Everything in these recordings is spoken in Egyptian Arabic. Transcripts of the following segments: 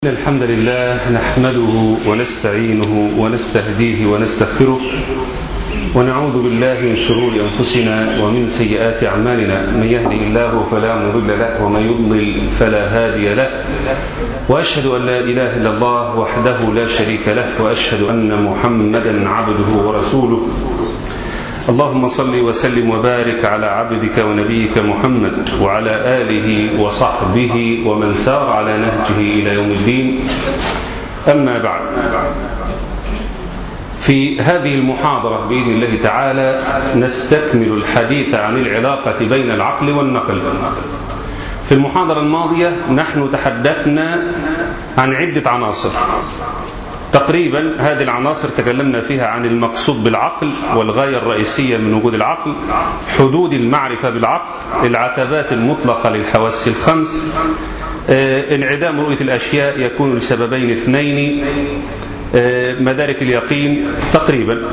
إن الحمد لله نحمده ونستعينه ونستهديه ونستغفره ونعوذ بالله من شرور أنفسنا ومن سيئات أعمالنا من يهدي الله فلا مضل له ومن يضلل فلا هادي له وأشهد أن لا إله إلا الله وحده لا شريك له وأشهد أن محمدا عبده ورسوله اللهم صل وسلم وبارك على عبدك ونبيك محمد وعلى آله وصحبه ومن سار على نهجه إلى يوم الدين أما بعد في هذه المحاضرة بإذن الله تعالى نستكمل الحديث عن العلاقة بين العقل والنقل في المحاضرة الماضية نحن تحدثنا عن عدة عناصر تقريبا هذه العناصر تكلمنا فيها عن المقصود بالعقل والغاية الرئيسية من وجود العقل حدود المعرفة بالعقل العتبات المطلقة للحواس الخمس انعدام رؤية الأشياء يكون لسببين اثنين مدارك اليقين تقريبا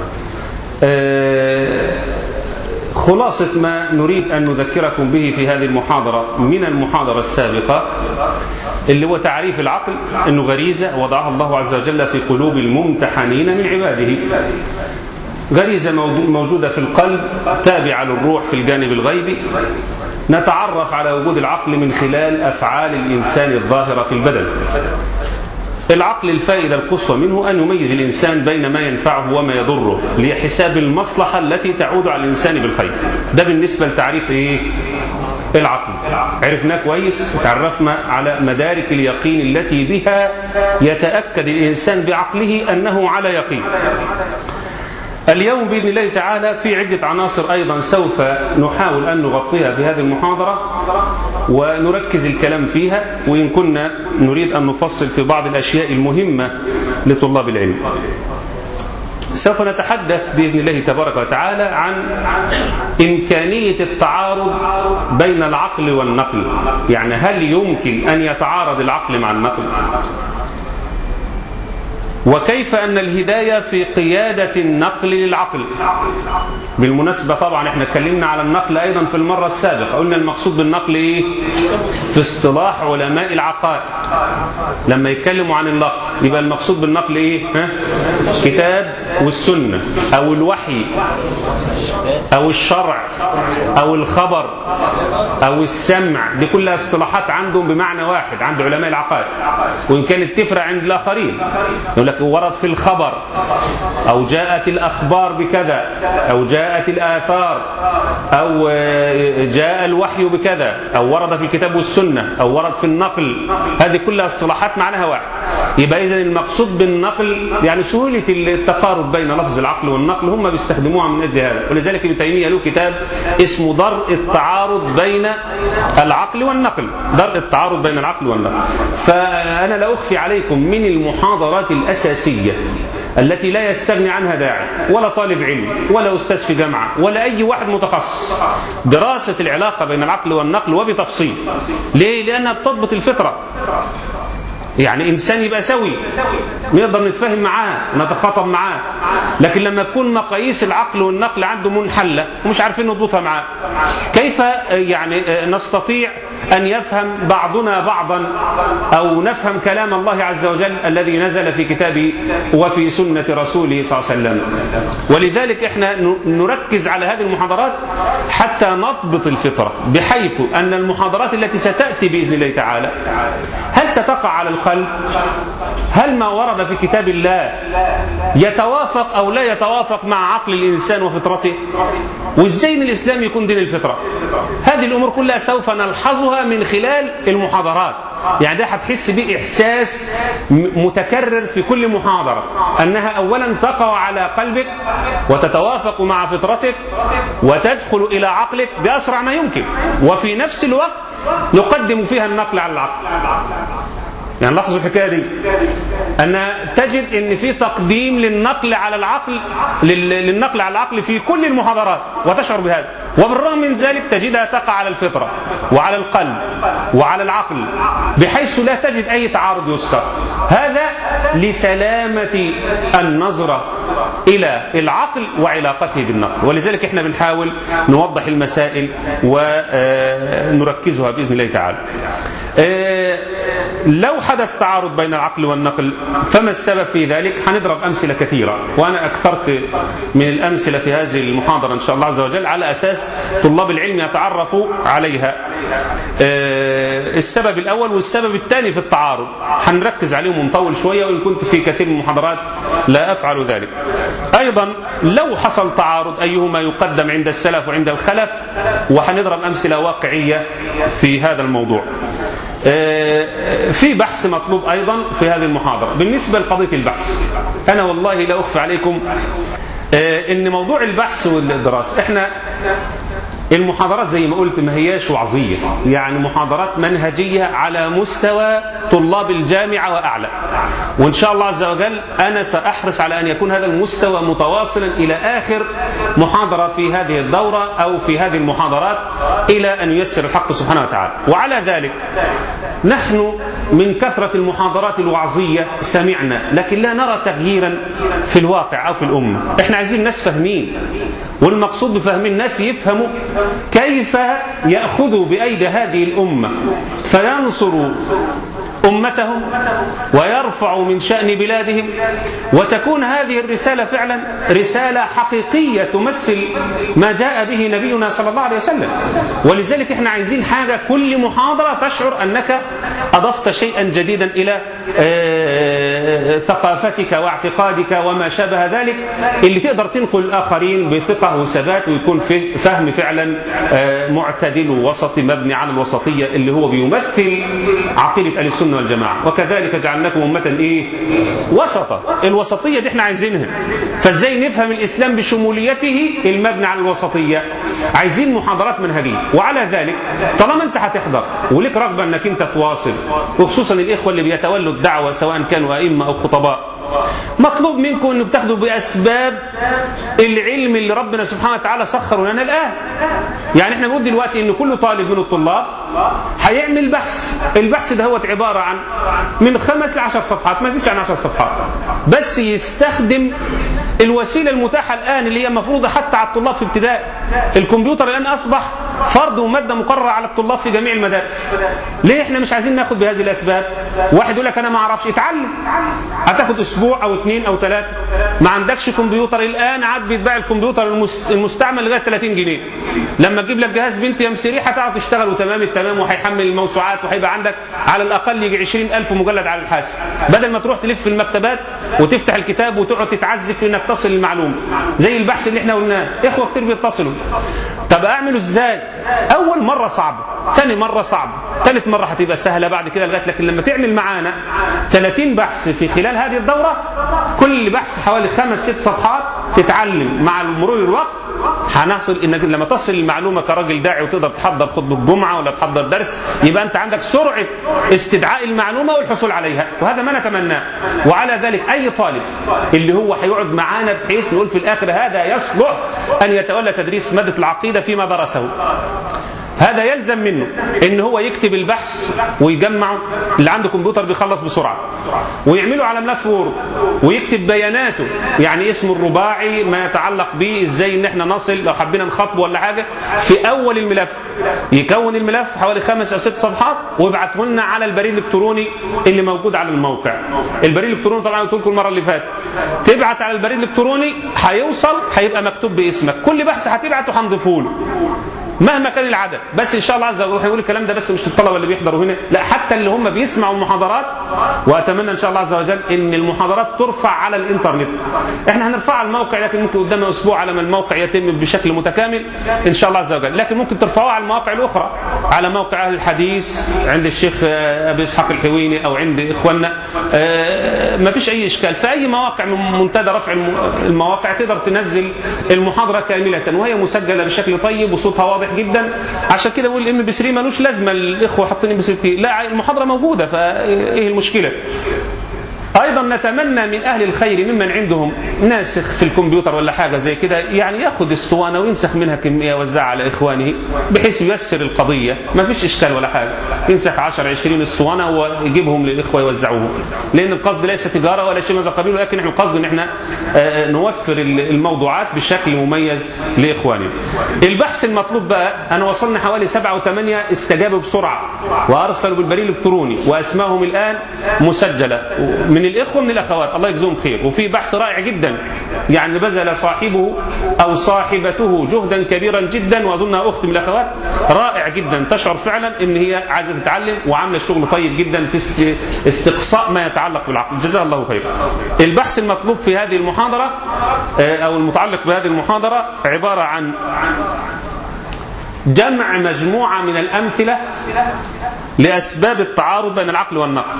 خلاصة ما نريد أن نذكركم به في هذه المحاضرة من المحاضرة السابقة اللي هو تعريف العقل أنه غريزة وضعها الله عز وجل في قلوب الممتحنين من عباده غريزة موجودة في القلب تابعة للروح في الجانب الغيبي نتعرف على وجود العقل من خلال أفعال الإنسان الظاهرة في البدن العقل الفائدة القصوى منه أن يميز الإنسان بين ما ينفعه وما يضره لحساب المصلحة التي تعود على الإنسان بالخير ده بالنسبة لتعريف إيه؟ العقل عرفناه كويس تعرفنا على مدارك اليقين التي بها يتأكد الإنسان بعقله أنه على يقين اليوم بإذن الله تعالى في عدة عناصر أيضا سوف نحاول أن نغطيها في هذه المحاضرة ونركز الكلام فيها وإن كنا نريد أن نفصل في بعض الأشياء المهمة لطلاب العلم سوف نتحدث بإذن الله تبارك وتعالى عن إمكانية التعارض بين العقل والنقل يعني هل يمكن أن يتعارض العقل مع النقل وكيف أن الهداية في قيادة النقل للعقل بالمناسبة طبعا احنا اتكلمنا على النقل أيضا في المرة السابقة قلنا المقصود بالنقل ايه في اصطلاح علماء العقائد لما يتكلموا عن النقل يبقى المقصود بالنقل ايه ها؟ كتاب والسنة أو الوحي أو الشرع أو الخبر أو السمع دي كلها اصطلاحات عندهم بمعنى واحد عند علماء العقائد وإن كانت تفرق عند الآخرين يقول لك ورد في الخبر أو جاءت الأخبار بكذا أو جاءت الآثار أو جاء الوحي بكذا أو ورد في الكتاب والسنة أو ورد في النقل هذه كلها اصطلاحات معناها واحد يبقى إذا المقصود بالنقل يعني سهولة التقارب بين لفظ العقل والنقل هم بيستخدموها من أجل هذا ولذلك ابن تيمية له كتاب اسمه درء التعارض بين العقل والنقل درء التعارض بين العقل والنقل فأنا لا أخفي عليكم من المحاضرات الأساسية التي لا يستغني عنها داعي ولا طالب علم ولا أستاذ في جامعة ولا أي واحد متخصص دراسة العلاقة بين العقل والنقل وبتفصيل ليه؟ لأنها بتضبط الفطرة يعني إنسان يبقى سوي نقدر نتفاهم معاه ونتخاطب معاه لكن لما تكون مقاييس العقل والنقل عنده منحلة ومش عارفين نضبطها معاه كيف يعني نستطيع أن يفهم بعضنا بعضا أو نفهم كلام الله عز وجل الذي نزل في كتابه وفي سنة رسوله صلى الله عليه وسلم ولذلك احنا نركز على هذه المحاضرات حتى نضبط الفطرة بحيث أن المحاضرات التي ستأتي بإذن الله تعالى هل ستقع على القلب هل ما ورد في كتاب الله يتوافق أو لا يتوافق مع عقل الإنسان وفطرته وإزاي إن الإسلام يكون دين الفطرة هذه الأمور كلها سوف نلحظها من خلال المحاضرات يعني ده هتحس بيه إحساس متكرر في كل محاضرة أنها أولا تقع على قلبك وتتوافق مع فطرتك وتدخل إلى عقلك بأسرع ما يمكن وفي نفس الوقت نقدم فيها النقل على العقل يعني لاحظوا الحكايه دي ان تجد ان في تقديم للنقل على العقل للنقل على العقل في كل المحاضرات وتشعر بهذا وبالرغم من ذلك تجدها تقع على الفطره وعلى القلب وعلى العقل بحيث لا تجد اي تعارض يذكر هذا لسلامه النظره الى العقل وعلاقته بالنقل ولذلك احنا بنحاول نوضح المسائل ونركزها باذن الله تعالى لو حدث تعارض بين العقل والنقل فما السبب في ذلك هنضرب أمثلة كثيرة وأنا أكثرت من الأمثلة في هذه المحاضرة إن شاء الله عز وجل على أساس طلاب العلم يتعرفوا عليها السبب الأول والسبب الثاني في التعارض هنركز عليهم ونطول شوية وإن كنت في كثير من المحاضرات لا أفعل ذلك أيضا لو حصل تعارض أيهما يقدم عند السلف وعند الخلف وهنضرب أمثلة واقعية في هذا الموضوع في بحث مطلوب أيضا في هذه المحاضرة بالنسبة لقضية البحث أنا والله لا أخفى عليكم ان موضوع البحث والدراسة احنا المحاضرات زي ما قلت ما هياش وعظية يعني محاضرات منهجية على مستوى طلاب الجامعة وأعلى وإن شاء الله عز وجل أنا سأحرص على أن يكون هذا المستوى متواصلا إلى آخر محاضرة في هذه الدورة أو في هذه المحاضرات إلى أن ييسر الحق سبحانه وتعالى وعلى ذلك نحن من كثرة المحاضرات الوعظية سمعنا لكن لا نرى تغييرا في الواقع أو في الأمة احنا عايزين ناس فاهمين والمقصود بفهم الناس يفهموا كيف يأخذوا بأيدي هذه الأمة فينصروا أمتهم ويرفعوا من شأن بلادهم وتكون هذه الرسالة فعلا رسالة حقيقية تمثل ما جاء به نبينا صلى الله عليه وسلم ولذلك احنا عايزين حاجة كل محاضرة تشعر أنك أضفت شيئا جديدا إلى ثقافتك واعتقادك وما شابه ذلك اللي تقدر تنقل الآخرين بثقة وثبات ويكون في فهم فعلا معتدل ووسطي مبني على الوسطية اللي هو بيمثل عقيدة أهل السنة والجماعة وكذلك جعلناكم أمة إيه وسطا الوسطية دي احنا عايزينها فازاي نفهم الإسلام بشموليته المبني على الوسطية عايزين محاضرات منهجية وعلى ذلك طالما انت هتحضر ولك رغبة انك انت تواصل وخصوصا الإخوة اللي بيتولوا الدعوة سواء كانوا أئمة أو خطباء مطلوب منكم انكم تاخدوا باسباب العلم اللي ربنا سبحانه وتعالى سخره لنا الان يعني احنا بنقول دلوقتي ان كل طالب من الطلاب هيعمل بحث البحث ده هو عباره عن من خمس لعشر صفحات ما يزيدش عن عشر صفحات بس يستخدم الوسيله المتاحه الان اللي هي مفروضه حتى على الطلاب في ابتدائي الكمبيوتر الان اصبح فرض وماده مقرره على الطلاب في جميع المدارس ليه احنا مش عايزين ناخد بهذه الاسباب واحد يقول لك انا ما اعرفش اتعلم هتاخد اسبوع او اثنين او ثلاثه ما عندكش كمبيوتر الان عاد بيتباع الكمبيوتر المستعمل لغايه 30 جنيه لما تجيب لك جهاز بنت ام سي هتعرف تشتغل وتمام التمام وهيحمل الموسوعات وهيبقى عندك على الاقل يجي 20000 مجلد على الحاسب بدل ما تروح تلف في المكتبات وتفتح الكتاب وتقعد تتعذب انك تصل المعلومه زي البحث اللي احنا قلناه اخوه كتير بيتصلوا طب اعمله ازاي اول مره صعبه ثاني مره صعبه ثالث مره هتبقى سهله بعد كده لغايه لكن لما تعمل معانا 30 بحث في خلال هذه الدوره كل بحث حوالي خمس ست صفحات تتعلم مع مرور الوقت هنحصل انك لما تصل المعلومه كراجل داعي وتقدر تحضر خطبه جمعه ولا تحضر درس يبقى انت عندك سرعه استدعاء المعلومه والحصول عليها وهذا ما نتمناه وعلى ذلك اي طالب اللي هو هيقعد معانا بحيث نقول في الاخر هذا يصلح ان يتولى تدريس ماده العقيده فيما درسه هذا يلزم منه ان هو يكتب البحث ويجمعه اللي عنده كمبيوتر بيخلص بسرعه ويعمله على ملف وورد ويكتب بياناته يعني اسم الرباعي ما يتعلق به ازاي ان احنا نصل لو حبينا نخاطبه ولا حاجه في اول الملف يكون الملف حوالي خمس او ست صفحات ويبعته لنا على البريد الالكتروني اللي موجود على الموقع البريد الالكتروني طبعا قلت لكم المره اللي فاتت تبعت على البريد الالكتروني هيوصل هيبقى مكتوب باسمك كل بحث هتبعته هنضيفه له مهما كان العدد بس ان شاء الله عز وجل هيقول الكلام ده بس مش الطلبه اللي بيحضروا هنا لا حتى اللي هم بيسمعوا المحاضرات واتمنى ان شاء الله عز وجل ان المحاضرات ترفع على الانترنت احنا هنرفعها على الموقع لكن ممكن قدامنا اسبوع على ما الموقع يتم بشكل متكامل ان شاء الله عز وجل لكن ممكن ترفعوها على المواقع الاخرى على موقع اهل الحديث عند الشيخ ابي اسحاق الحويني او عند اخواننا ما فيش اي اشكال في اي مواقع من منتدى رفع المواقع تقدر تنزل المحاضره كامله وهي مسجله بشكل طيب وصوتها واضح جدا عشان كده بقول الام بي 3 ملوش لازمه الاخوه حاطين ام بي 3 لا المحاضره موجوده فايه المشكله ايضا نتمنى من اهل الخير ممن عندهم ناسخ في الكمبيوتر ولا حاجه زي كده يعني ياخذ اسطوانه وينسخ منها كميه يوزعها على اخوانه بحيث ييسر القضيه ما فيش اشكال ولا حاجه ينسخ 10 20 اسطوانه ويجيبهم للاخوه يوزعوهم لان القصد ليس تجاره ولا شيء من هذا القبيل ولكن احنا القصد ان احنا آه، نوفر الموضوعات بشكل مميز لاخواننا البحث المطلوب بقى انا وصلنا حوالي سبعة وثمانية استجابوا بسرعه وارسلوا بالبريد الالكتروني واسمائهم الان مسجله من الاخوه من الاخوات الله يجزيهم خير وفي بحث رائع جدا يعني بذل صاحبه او صاحبته جهدا كبيرا جدا واظنها اخت من الاخوات رائع جدا تشعر فعلا ان هي عايزه تتعلم وعامله شغل طيب جدا في است- استقصاء ما يتعلق بالعقل جزاها الله خيرا البحث المطلوب في هذه المحاضره آه، او المتعلق بهذه المحاضره عباره عن جمع مجموعه من الامثله لاسباب التعارض بين العقل والنقل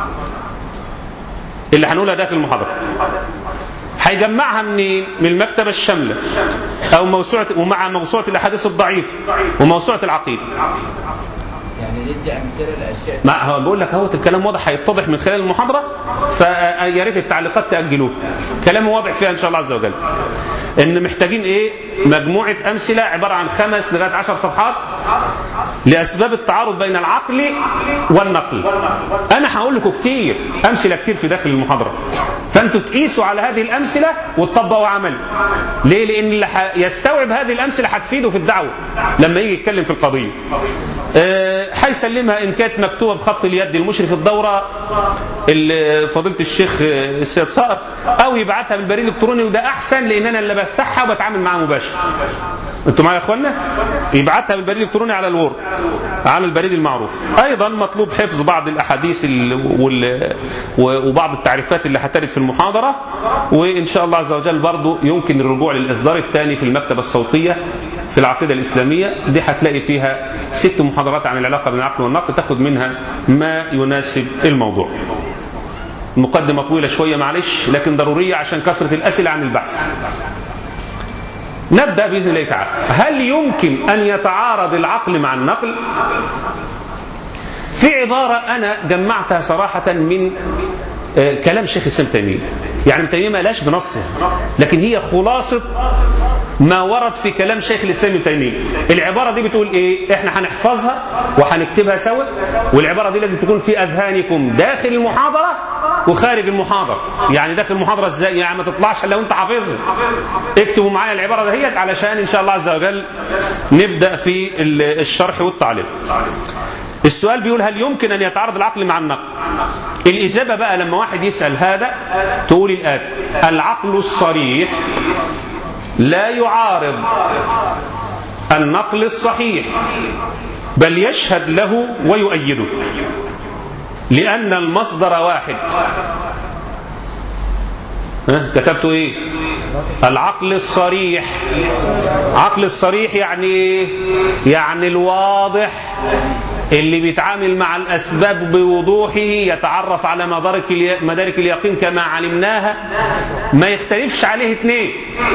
اللي هنقولها ده في المحاضره هيجمعها منين؟ من المكتبه الشامله او موسوعه ومع موسوعه الاحاديث الضعيفه وموسوعه العقيده يعني ندي امثله لاشياء ما هو بقول لك اهوت الكلام واضح هيتضح من خلال المحاضره فيا ريت التعليقات تاجلوه كلام واضح فيها ان شاء الله عز وجل ان محتاجين ايه مجموعه امثله عباره عن خمس لغايه عشر صفحات لاسباب التعارض بين العقل والنقل انا هقول لكم كتير امثله كتير في داخل المحاضره فانتوا تقيسوا على هذه الامثله وتطبقوا عمل ليه لان اللي ح- يستوعب هذه الامثله هتفيده في الدعوه لما يجي يتكلم في القضيه آه، هيسلمها ان كانت مكتوبه بخط اليد المشرف الدوره ال- فضيله الشيخ آه، السيد صقر او يبعتها بالبريد الالكتروني وده احسن لان انا اللي بفتحها وبتعامل معاها مباشر انتوا معايا يا اخوانا يبعتها بالبريد الالكتروني على الوورد على البريد المعروف ايضا مطلوب حفظ بعض الاحاديث ال- وال- و- وبعض التعريفات اللي هترد في المحاضره وان شاء الله عز وجل برضو يمكن الرجوع للاصدار الثاني في المكتبه الصوتيه في العقيدة الإسلامية دي هتلاقي فيها ست محاضرات عن العلاقة بين العقل والنقل تاخد منها ما يناسب الموضوع مقدمة طويلة شوية معلش لكن ضرورية عشان كثرة الأسئلة عن البحث نبدأ بإذن الله تعالى هل يمكن أن يتعارض العقل مع النقل في عبارة أنا جمعتها صراحة من آه، كلام شيخ الإسلام تيمية يعني ابن تيمية ما لاش بنصها لكن هي خلاصة ما ورد في كلام شيخ الإسلام ابن تيمية العبارة دي بتقول إيه إحنا هنحفظها وهنكتبها سوا والعبارة دي لازم تكون في أذهانكم داخل المحاضرة وخارج المحاضرة يعني داخل المحاضرة إزاي يعني ما تطلعش لو أنت حافظها اكتبوا معايا العبارة دهيت علشان إن شاء الله عز وجل نبدأ في ال- الشرح والتعليق السؤال بيقول هل يمكن أن يتعارض العقل مع النقل الإجابة بقى لما واحد يسأل هذا تقول الآتي العقل الصريح لا يعارض النقل الصحيح بل يشهد له ويؤيده لأن المصدر واحد ها كتبت ايه العقل الصريح عقل الصريح يعني ايه يعني الواضح اللي بيتعامل مع الاسباب بوضوحه يتعرف على مدارك الي- مدارك اليقين كما علمناها ما يختلفش عليه اثنين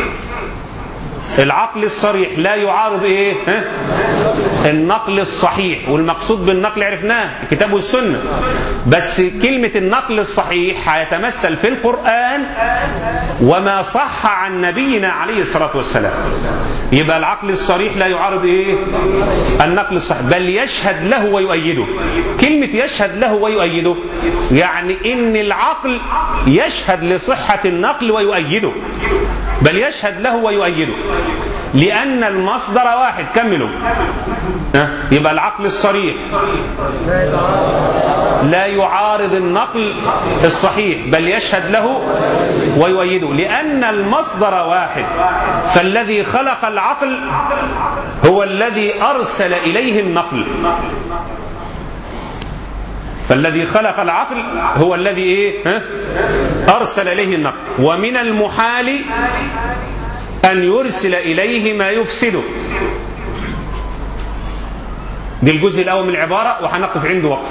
العقل الصريح لا يعارض ايه ها؟ النقل الصحيح والمقصود بالنقل عرفناه الكتاب والسنه بس كلمه النقل الصحيح هيتمثل في القران وما صح عن نبينا عليه الصلاه والسلام يبقى العقل الصريح لا يعارض ايه النقل الصحيح بل يشهد له ويؤيده كلمه يشهد له ويؤيده يعني ان العقل يشهد لصحه النقل ويؤيده بل يشهد له ويؤيده لأن المصدر واحد كملوا ها؟ يبقى العقل الصريح لا يعارض النقل الصحيح بل يشهد له ويؤيده لأن المصدر واحد فالذي خلق العقل هو الذي أرسل إليه النقل فالذي خلق العقل هو الذي ايه ها؟ ارسل اليه النقل ومن المحال ان يرسل اليه ما يفسده دي الجزء الاول من العباره وهنقف عنده وقف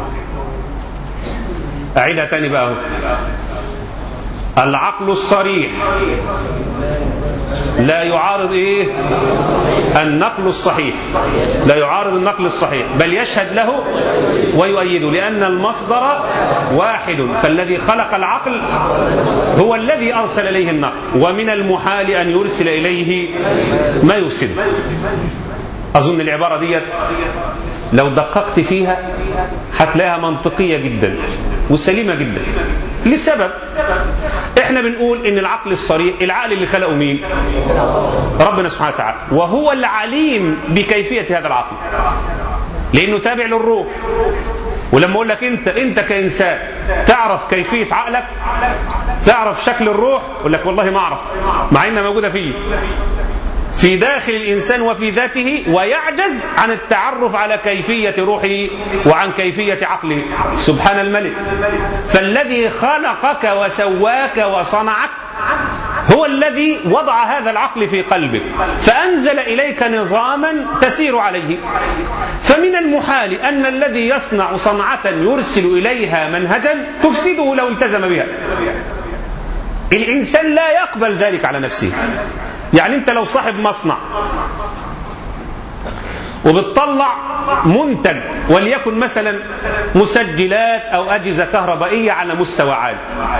اعيدها تاني بقى اهو العقل الصريح لا يعارض ايه النقل الصحيح لا يعارض النقل الصحيح بل يشهد له ويؤيده لأن المصدر واحد فالذي خلق العقل هو الذي أرسل إليه النقل ومن المحال أن يرسل إليه ما يفسده أظن العبارة دي لو دققت فيها هتلاقيها منطقية جدا وسليمة جدا لسبب احنا بنقول ان العقل الصريح العقل اللي خلقه مين ربنا سبحانه وتعالى وهو العليم بكيفية هذا العقل لانه تابع للروح ولما اقول لك انت انت كانسان تعرف كيفيه عقلك تعرف شكل الروح اقول لك والله ما اعرف مع انها موجوده فيه في داخل الانسان وفي ذاته ويعجز عن التعرف على كيفيه روحه وعن كيفيه عقله سبحان الملك فالذي خلقك وسواك وصنعك هو الذي وضع هذا العقل في قلبك فأنزل إليك نظاما تسير عليه فمن المحال أن الذي يصنع صنعة يرسل إليها منهجا تفسده لو التزم بها الإنسان لا يقبل ذلك على نفسه يعني أنت لو صاحب مصنع وبتطلع منتج وليكن مثلا مسجلات أو أجهزة كهربائية على مستوى عالي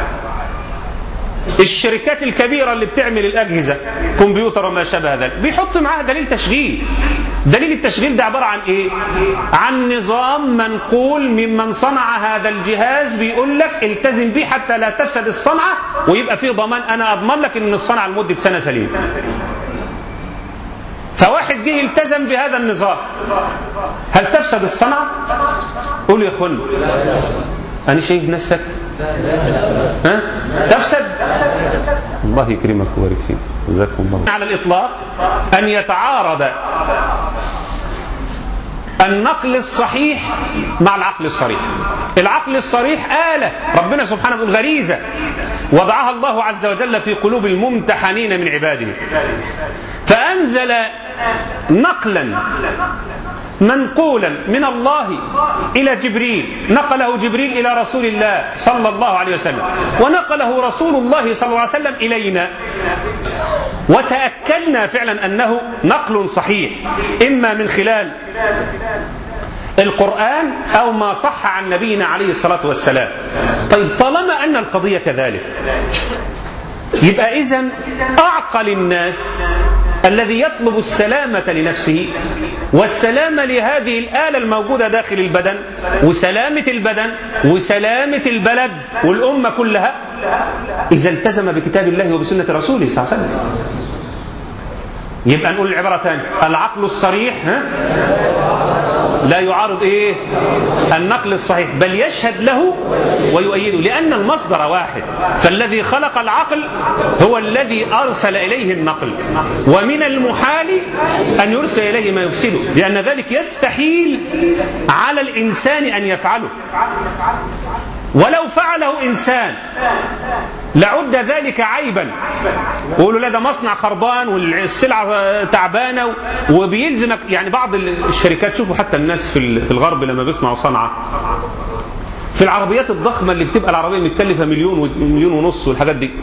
الشركات الكبيرة اللي بتعمل الأجهزة كمبيوتر وما شابه ذلك بيحط معاها دليل تشغيل دليل التشغيل ده عبارة عن إيه؟ عن نظام منقول ممن صنع هذا الجهاز بيقول لك التزم به حتى لا تفسد الصنعة ويبقى فيه ضمان أنا أضمن لك إن الصنعة لمدة سنة سليمة فواحد جه التزم بهذا النظام هل تفسد الصنعة؟ قولوا يا اخوانا أنا شايف نفسك ها؟ تفسد الله يكرمك ويبارك فيك جزاكم الله على الإطلاق أن يتعارض النقل الصحيح مع العقل الصريح العقل الصريح آلة ربنا سبحانه وتعالى غريزة وضعها الله عز وجل في قلوب الممتحنين من عباده فأنزل نقلا منقولا من الله إلى جبريل نقله جبريل إلى رسول الله صلى الله عليه وسلم ونقله رسول الله صلى الله عليه وسلم إلينا وتأكدنا فعلا أنه نقل صحيح إما من خلال القرآن أو ما صح عن نبينا عليه الصلاة والسلام طيب طالما أن القضية كذلك يبقى إذن أعقل الناس الذي يطلب السلامة لنفسه والسلامة لهذه الآلة الموجودة داخل البدن وسلامة البدن وسلامة البلد والأمة كلها إذا التزم بكتاب الله وبسنة رسوله صلى الله عليه وسلم يبقى نقول العبارة ثانية العقل الصريح ها لا يعارض ايه النقل الصحيح بل يشهد له ويؤيده لان المصدر واحد فالذي خلق العقل هو الذي ارسل اليه النقل ومن المحال ان يرسل اليه ما يفسده لان ذلك يستحيل على الانسان ان يفعله ولو فعله انسان لعد ذلك عيبا ويقولوا لا ده مصنع خربان والسلعه تعبانه وبيلزمك يعني بعض الشركات شوفوا حتى الناس في في الغرب لما بيصنعوا صنعه في العربيات الضخمه اللي بتبقى العربيه متكلفه مليون ومليون ونص والحاجات دي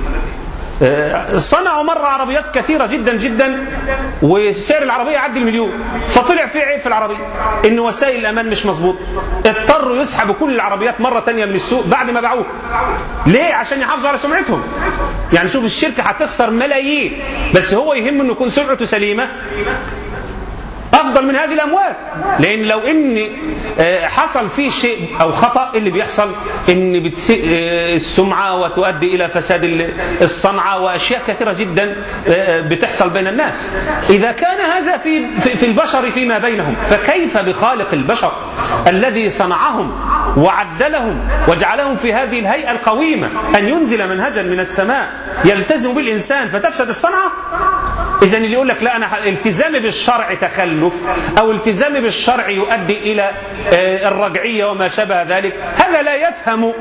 صنعوا مرة عربيات كثيرة جدا جدا وسعر العربية يعدي المليون فطلع في عيب في العربية ان وسائل الامان مش مظبوط اضطروا يسحبوا كل العربيات مرة تانية من السوق بعد ما باعوها ليه عشان يحافظوا على سمعتهم يعني شوف الشركة هتخسر ملايين بس هو يهم انه يكون سمعته سليمة افضل من هذه الاموال لان لو ان حصل فيه شيء او خطا اللي بيحصل ان بتسيء السمعه وتؤدي الى فساد الصنعه واشياء كثيره جدا بتحصل بين الناس اذا كان هذا في في البشر فيما بينهم فكيف بخالق البشر الذي صنعهم وعدلهم وجعلهم في هذه الهيئه القويمه ان ينزل منهجا من السماء يلتزم بالانسان فتفسد الصنعه اذا اللي يقول لك لا انا التزامي بالشرع تخلف او التزامي بالشرع يؤدي الى الرجعيه وما شابه ذلك هذا لا يفهم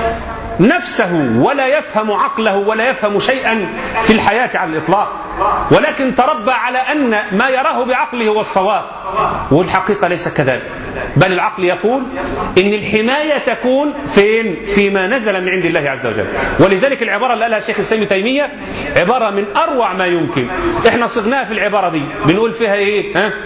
نفسه ولا يفهم عقله ولا يفهم شيئا في الحياه على الاطلاق ولكن تربى على ان ما يراه بعقله هو الصواب والحقيقه ليس كذلك بل العقل يقول ان الحمايه تكون فين فيما نزل من عند الله عز وجل ولذلك العباره اللي قالها الشيخ الاسلام تيميه عباره من اروع ما يمكن احنا صغناها في العباره دي بنقول فيها ايه ها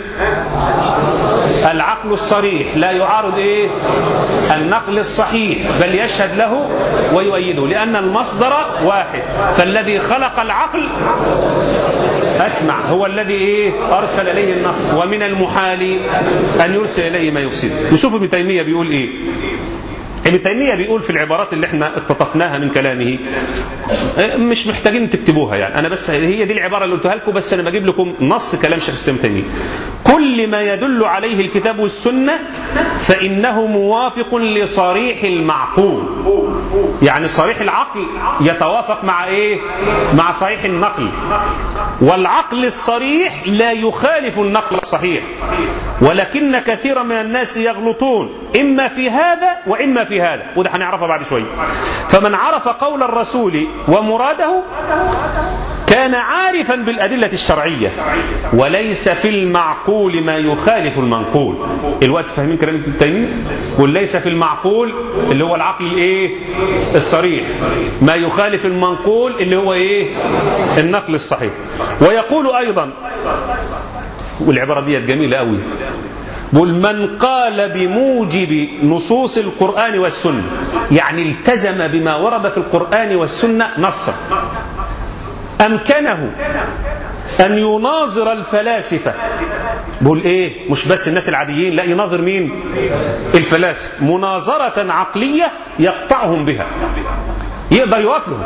العقل الصريح لا يعارض ايه النقل الصحيح بل يشهد له ويؤيده لان المصدر واحد فالذي خلق العقل اسمع هو الذي ايه ارسل اليه النقل ومن المحال ان يرسل اليه ما يفسد نشوف ابن تيميه بيقول ايه ابن تيميه بيقول في العبارات اللي احنا اقتطفناها من كلامه مش محتاجين تكتبوها يعني انا بس هي دي العباره اللي قلتها لكم بس انا بجيب لكم نص كلام شيخ الاسلام تيميه كل ما يدل عليه الكتاب والسنه فانه موافق لصريح المعقول يعني صريح العقل يتوافق مع ايه مع صحيح النقل والعقل الصريح لا يخالف النقل الصحيح ولكن كثيرا من الناس يغلطون اما في هذا واما في هذا وده هنعرفها بعد شويه فمن عرف قول الرسول ومراده كان عارفا بالأدلة الشرعية وليس في المعقول ما يخالف المنقول الوقت فاهمين كلام ابن تيمية وليس في المعقول اللي هو العقل الايه الصريح ما يخالف المنقول اللي هو ايه النقل الصحيح ويقول ايضا والعبارة دي جميلة قوي بل من قال بموجب نصوص القرآن والسنة يعني التزم بما ورد في القرآن والسنة نصا أمكنه أن يناظر الفلاسفة بقول إيه مش بس الناس العاديين لا يناظر مين الفلاسفة مناظرة عقلية يقطعهم بها يقدر يوافلهم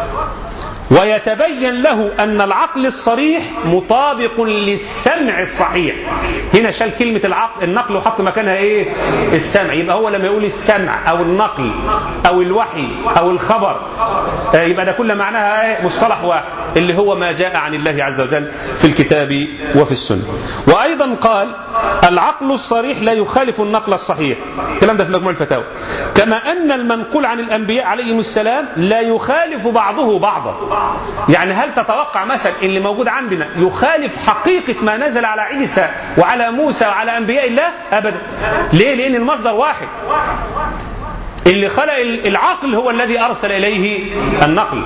ويتبين له أن العقل الصريح مطابق للسمع الصحيح هنا شال كلمة العقل النقل وحط مكانها إيه السمع يبقى هو لما يقول السمع أو النقل أو الوحي أو الخبر يبقى ده كل معناها إيه مصطلح واحد اللي هو ما جاء عن الله عز وجل في الكتاب وفي السنة وأيضا قال العقل الصريح لا يخالف النقل الصحيح الكلام ده في مجموع الفتاوى كما أن المنقول عن الأنبياء عليهم السلام لا يخالف بعضه بعضا يعني هل تتوقع مثلا اللي موجود عندنا يخالف حقيقة ما نزل على عيسى وعلى موسى وعلى أنبياء الله أبدا ليه لأن المصدر واحد اللي خلق العقل هو الذي أرسل إليه النقل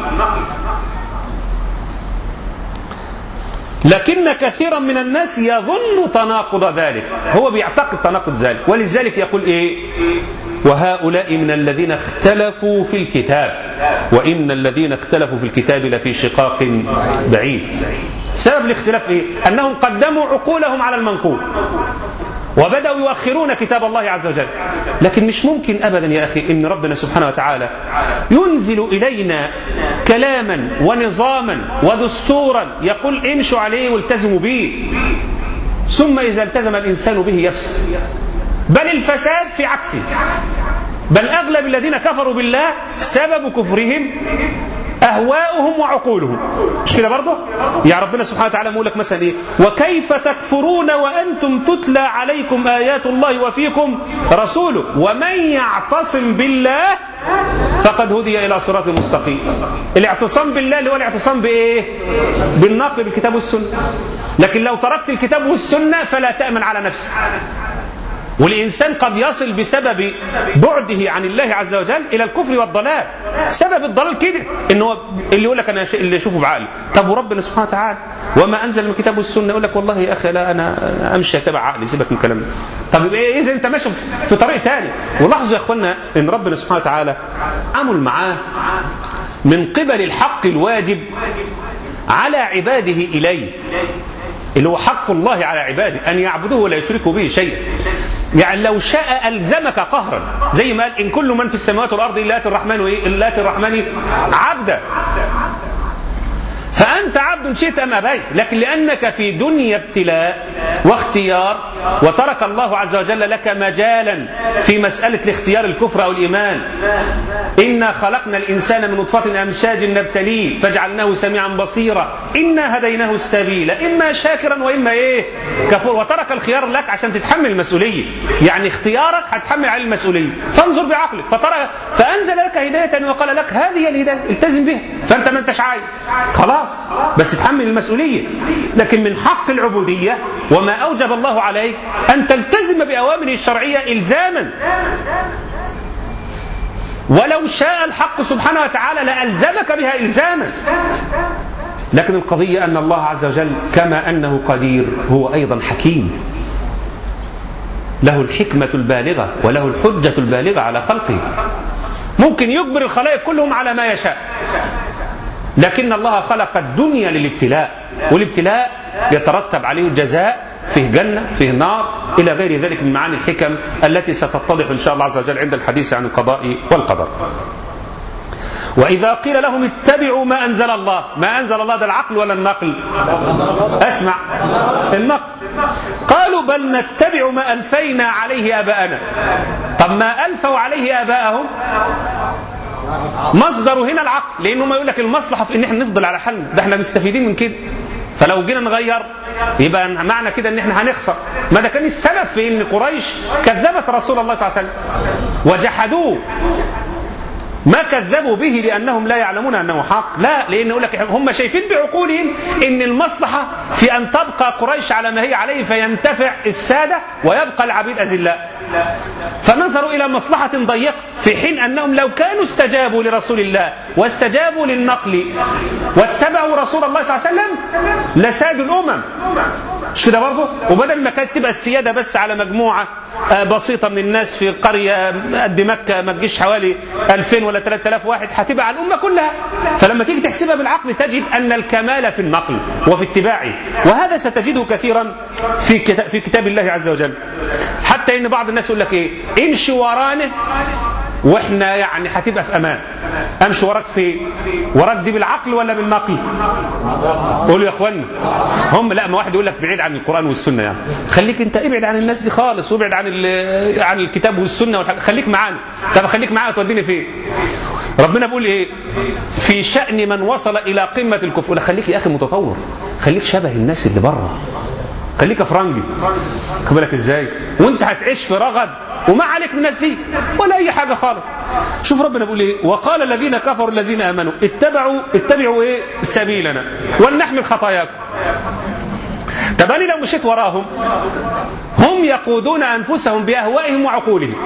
لكن كثيرا من الناس يظن تناقض ذلك هو بيعتقد تناقض ذلك ولذلك يقول ايه وهؤلاء من الذين اختلفوا في الكتاب وإن الذين اختلفوا في الكتاب لفي شقاق بعيد سبب الاختلاف ايه أنهم قدموا عقولهم على المنقول وبدأوا يؤخرون كتاب الله عز وجل لكن مش ممكن أبدا يا أخي إن ربنا سبحانه وتعالى ينزل إلينا كلاما ونظاما ودستورا يقول امشوا عليه والتزموا به ثم إذا التزم الإنسان به يفسد بل الفساد في عكسه بل أغلب الذين كفروا بالله سبب كفرهم أهواؤهم وعقولهم مش كده برضه يا ربنا سبحانه وتعالى يقول لك مثلا إيه وكيف تكفرون وأنتم تتلى عليكم آيات الله وفيكم رسوله ومن يعتصم بالله فقد هدي إلى صراط مستقيم الاعتصام بالله اللي هو الاعتصام بإيه بالنقل بالكتاب والسنة لكن لو تركت الكتاب والسنة فلا تأمن على نفسك والإنسان قد يصل بسبب بعده عن الله عز وجل إلى الكفر والضلال سبب الضلال كده إنه اللي يقول لك أنا اللي أشوفه بعقلي طب وربنا سبحانه وتعالى وما أنزل من الكتاب والسنة يقول لك والله يا أخي لا أنا أمشي أتبع عقلي سيبك من الكلام ده طب إيه إذا أنت ماشي في طريق تاني ولاحظوا يا إخوانا إن ربنا سبحانه وتعالى عمل معاه من قبل الحق الواجب على عباده إليه اللي هو حق الله على عباده أن يعبدوه ولا يشركوا به شيئا يعني لو شاء ألزمك قهرا زي ما قال إن كل من في السماوات والأرض إلا آتي الرحمن وإيه إلا آتي الرحمن عبدا فأنت عبد شئت أم أبيت لكن لأنك في دنيا ابتلاء واختيار وترك الله عز وجل لك مجالا في مسألة الاختيار الكفر أو الإيمان إنا خلقنا الإنسان من نطفة أمشاج نبتليه فجعلناه سميعا بصيرا إنا هديناه السبيل إما شاكرا وإما إيه كفور وترك الخيار لك عشان تتحمل المسؤولية يعني اختيارك هتحمل عليه المسؤولية فانظر بعقلك فترى فأنزل لك هداية وقال لك هذه الهداية التزم بها فأنت ما أنتش عايز خلاص بس تحمل المسؤولية لكن من حق العبودية وما أوجب الله عليك أن تلتزم بأوامره الشرعية إلزاما ولو شاء الحق سبحانه وتعالى لألزمك بها إلزاما لكن القضية أن الله عز وجل كما أنه قدير هو أيضا حكيم له الحكمة البالغة وله الحجة البالغة على خلقه ممكن يجبر الخلائق كلهم على ما يشاء لكن الله خلق الدنيا للابتلاء والابتلاء يترتب عليه جزاء فيه جنة فيه نار إلى غير ذلك من معاني الحكم التي ستتضح إن شاء الله عز وجل عند الحديث عن القضاء والقدر وإذا قيل لهم اتبعوا ما أنزل الله ما أنزل الله ده العقل ولا النقل أسمع النقل قالوا بل نتبع ما ألفينا عليه آباءنا طب ما ألفوا عليه آباءهم مصدر هنا العقل لأنه ما يقول لك المصلحة في إن احنا نفضل على حالنا ده احنا مستفيدين من كده فلو جينا نغير يبقى معنى كده ان احنا هنخسر ما ده كان السبب في ان قريش كذبت رسول الله صلى الله عليه وسلم وجحدوه ما كذبوا به لانهم لا يعلمون انه حق لا لان يقول لك هم شايفين بعقولهم ان المصلحه في ان تبقى قريش على ما هي عليه فينتفع الساده ويبقى العبيد اذلاء فنظروا الى مصلحه ضيقه في حين انهم لو كانوا استجابوا لرسول الله واستجابوا للنقل واتبعوا رسول الله صلى الله عليه وسلم لسادوا الامم مش كده برضه وبدل ما كانت تبقى السياده بس على مجموعه بسيطه من الناس في قريه قد مكه ما تجيش حوالي 2000 ولا 3000 واحد هتبقى على الامه كلها فلما تيجي تحسبها بالعقل تجد ان الكمال في النقل وفي اتباعه وهذا ستجده كثيرا في كتاب في كتاب الله عز وجل حتى ان بعض الناس يقول لك ايه امشي ورانا واحنا يعني هتبقى في امان امشي وراك في وراك دي بالعقل ولا بالنقل قولوا يا اخوانا هم لا ما واحد يقول لك بعيد عن القران والسنه يعني خليك انت ابعد عن الناس دي خالص وابعد عن عن الكتاب والسنه والحاجة. خليك معانا طب خليك معانا توديني فين ربنا بيقول ايه في شان من وصل الى قمه الكفر خليك يا اخي متطور خليك شبه الناس اللي بره خليك افرنجي خد بالك ازاي وانت هتعيش في رغد وما عليك من الناس دي ولا اي حاجه خالص شوف ربنا بيقول ايه وقال الذين كفروا الذين امنوا اتبعوا اتبعوا ايه سبيلنا ولنحمل خطاياكم طب انا لو مشيت وراهم هم يقودون انفسهم باهوائهم وعقولهم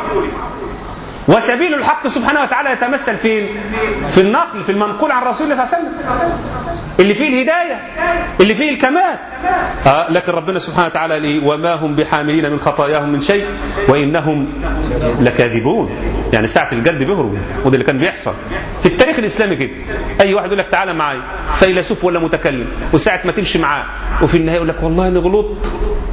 وسبيل الحق سبحانه وتعالى يتمثل فين؟ في النقل في المنقول عن رسول الله صلى الله عليه وسلم اللي فيه الهدايه اللي فيه الكمال آه لكن ربنا سبحانه وتعالى ليه وما هم بحاملين من خطاياهم من شيء وانهم لكاذبون يعني ساعه الجد بيهربوا وده اللي كان بيحصل في التاريخ الاسلامي كده اي واحد يقول لك تعالى معايا فيلسوف ولا متكلم وساعه ما تمشي معاه وفي النهايه يقول لك والله انا غلطت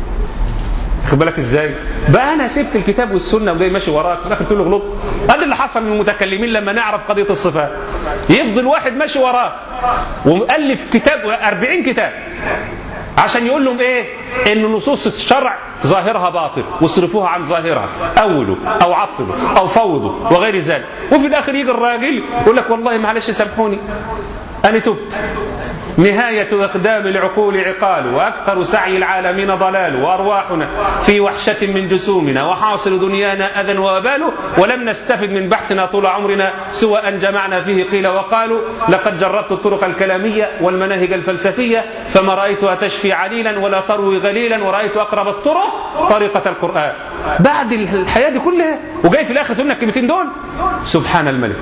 خد بالك ازاي؟ بقى انا سبت الكتاب والسنه وجاي ماشي وراك في الاخر تقول له غلط هذا اللي حصل من المتكلمين لما نعرف قضيه الصفات يفضل واحد ماشي وراه ومؤلف كتاب 40 كتاب عشان يقول لهم ايه ان نصوص الشرع ظاهرها باطل واصرفوها عن ظاهرها اولوا او عطلوا او فوضوا وغير ذلك وفي الاخر يجي الراجل يقول لك والله معلش سامحوني انا تبت نهاية إقدام العقول عقال وأكثر سعي العالمين ضلال وأرواحنا في وحشة من جسومنا وحاصل دنيانا أذى ووبال ولم نستفد من بحثنا طول عمرنا سوى أن جمعنا فيه قيل وقالوا لقد جربت الطرق الكلامية والمناهج الفلسفية فما رأيتها تشفي عليلا ولا تروي غليلا ورأيت أقرب الطرق طريقة القرآن بعد الحياة دي كلها وجاي في الآخر تقول لك الكلمتين دول سبحان الملك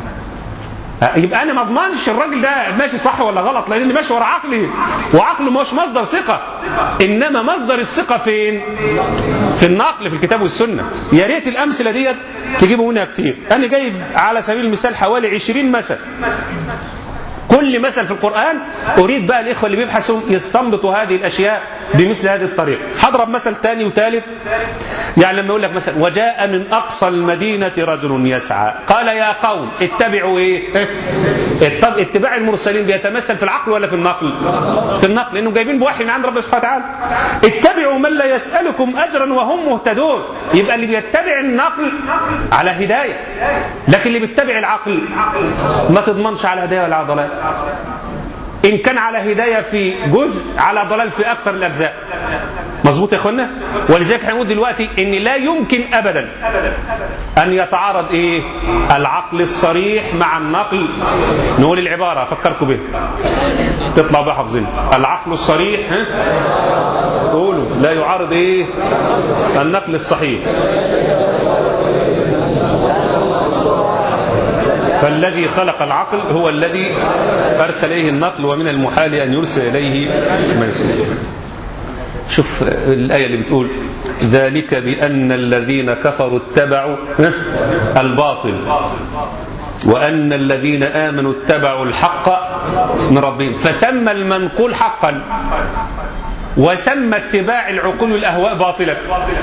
يبقى انا ما اضمنش الراجل ده ماشي صح ولا غلط لان ماشي ورا عقلي وعقله مش مصدر ثقه انما مصدر الثقه فين في النقل في الكتاب والسنه يا ريت الامثله ديت تجيبوا منها كتير انا جايب على سبيل المثال حوالي 20 مثل كل مثل في القرآن أريد بقى الإخوة اللي بيبحثوا يستنبطوا هذه الأشياء بمثل هذه الطريقة هضرب مثل ثاني وثالث يعني لما يقول لك مثلا وجاء من أقصى المدينة رجل يسعى قال يا قوم اتبعوا إيه الطب اتباع المرسلين بيتمثل في العقل ولا في النقل في النقل لأنهم جايبين بوحي من عند ربنا سبحانه وتعالى اتبعوا من لا يسألكم أجرا وهم مهتدون يبقى اللي بيتبع النقل على هداية لكن اللي بيتبع العقل ما تضمنش على هداية ولا على ضلال إن كان على هداية في جزء على ضلال في أكثر الأجزاء مظبوط يا اخوانا ولذلك هنقول دلوقتي ان لا يمكن ابدا ان يتعارض ايه العقل الصريح مع النقل نقول العباره افكركم بها تطلع بقى حافظين العقل الصريح ها قولوا لا يعارض ايه النقل الصحيح فالذي خلق العقل هو الذي ارسل اليه النقل ومن المحال ان يرسل اليه من يرسل شوف الآية اللي بتقول ذلك بأن الذين كفروا اتبعوا الباطل وأن الذين آمنوا اتبعوا الحق من ربهم فسمى المنقول حقا وسمى اتباع العقول والأهواء باطلا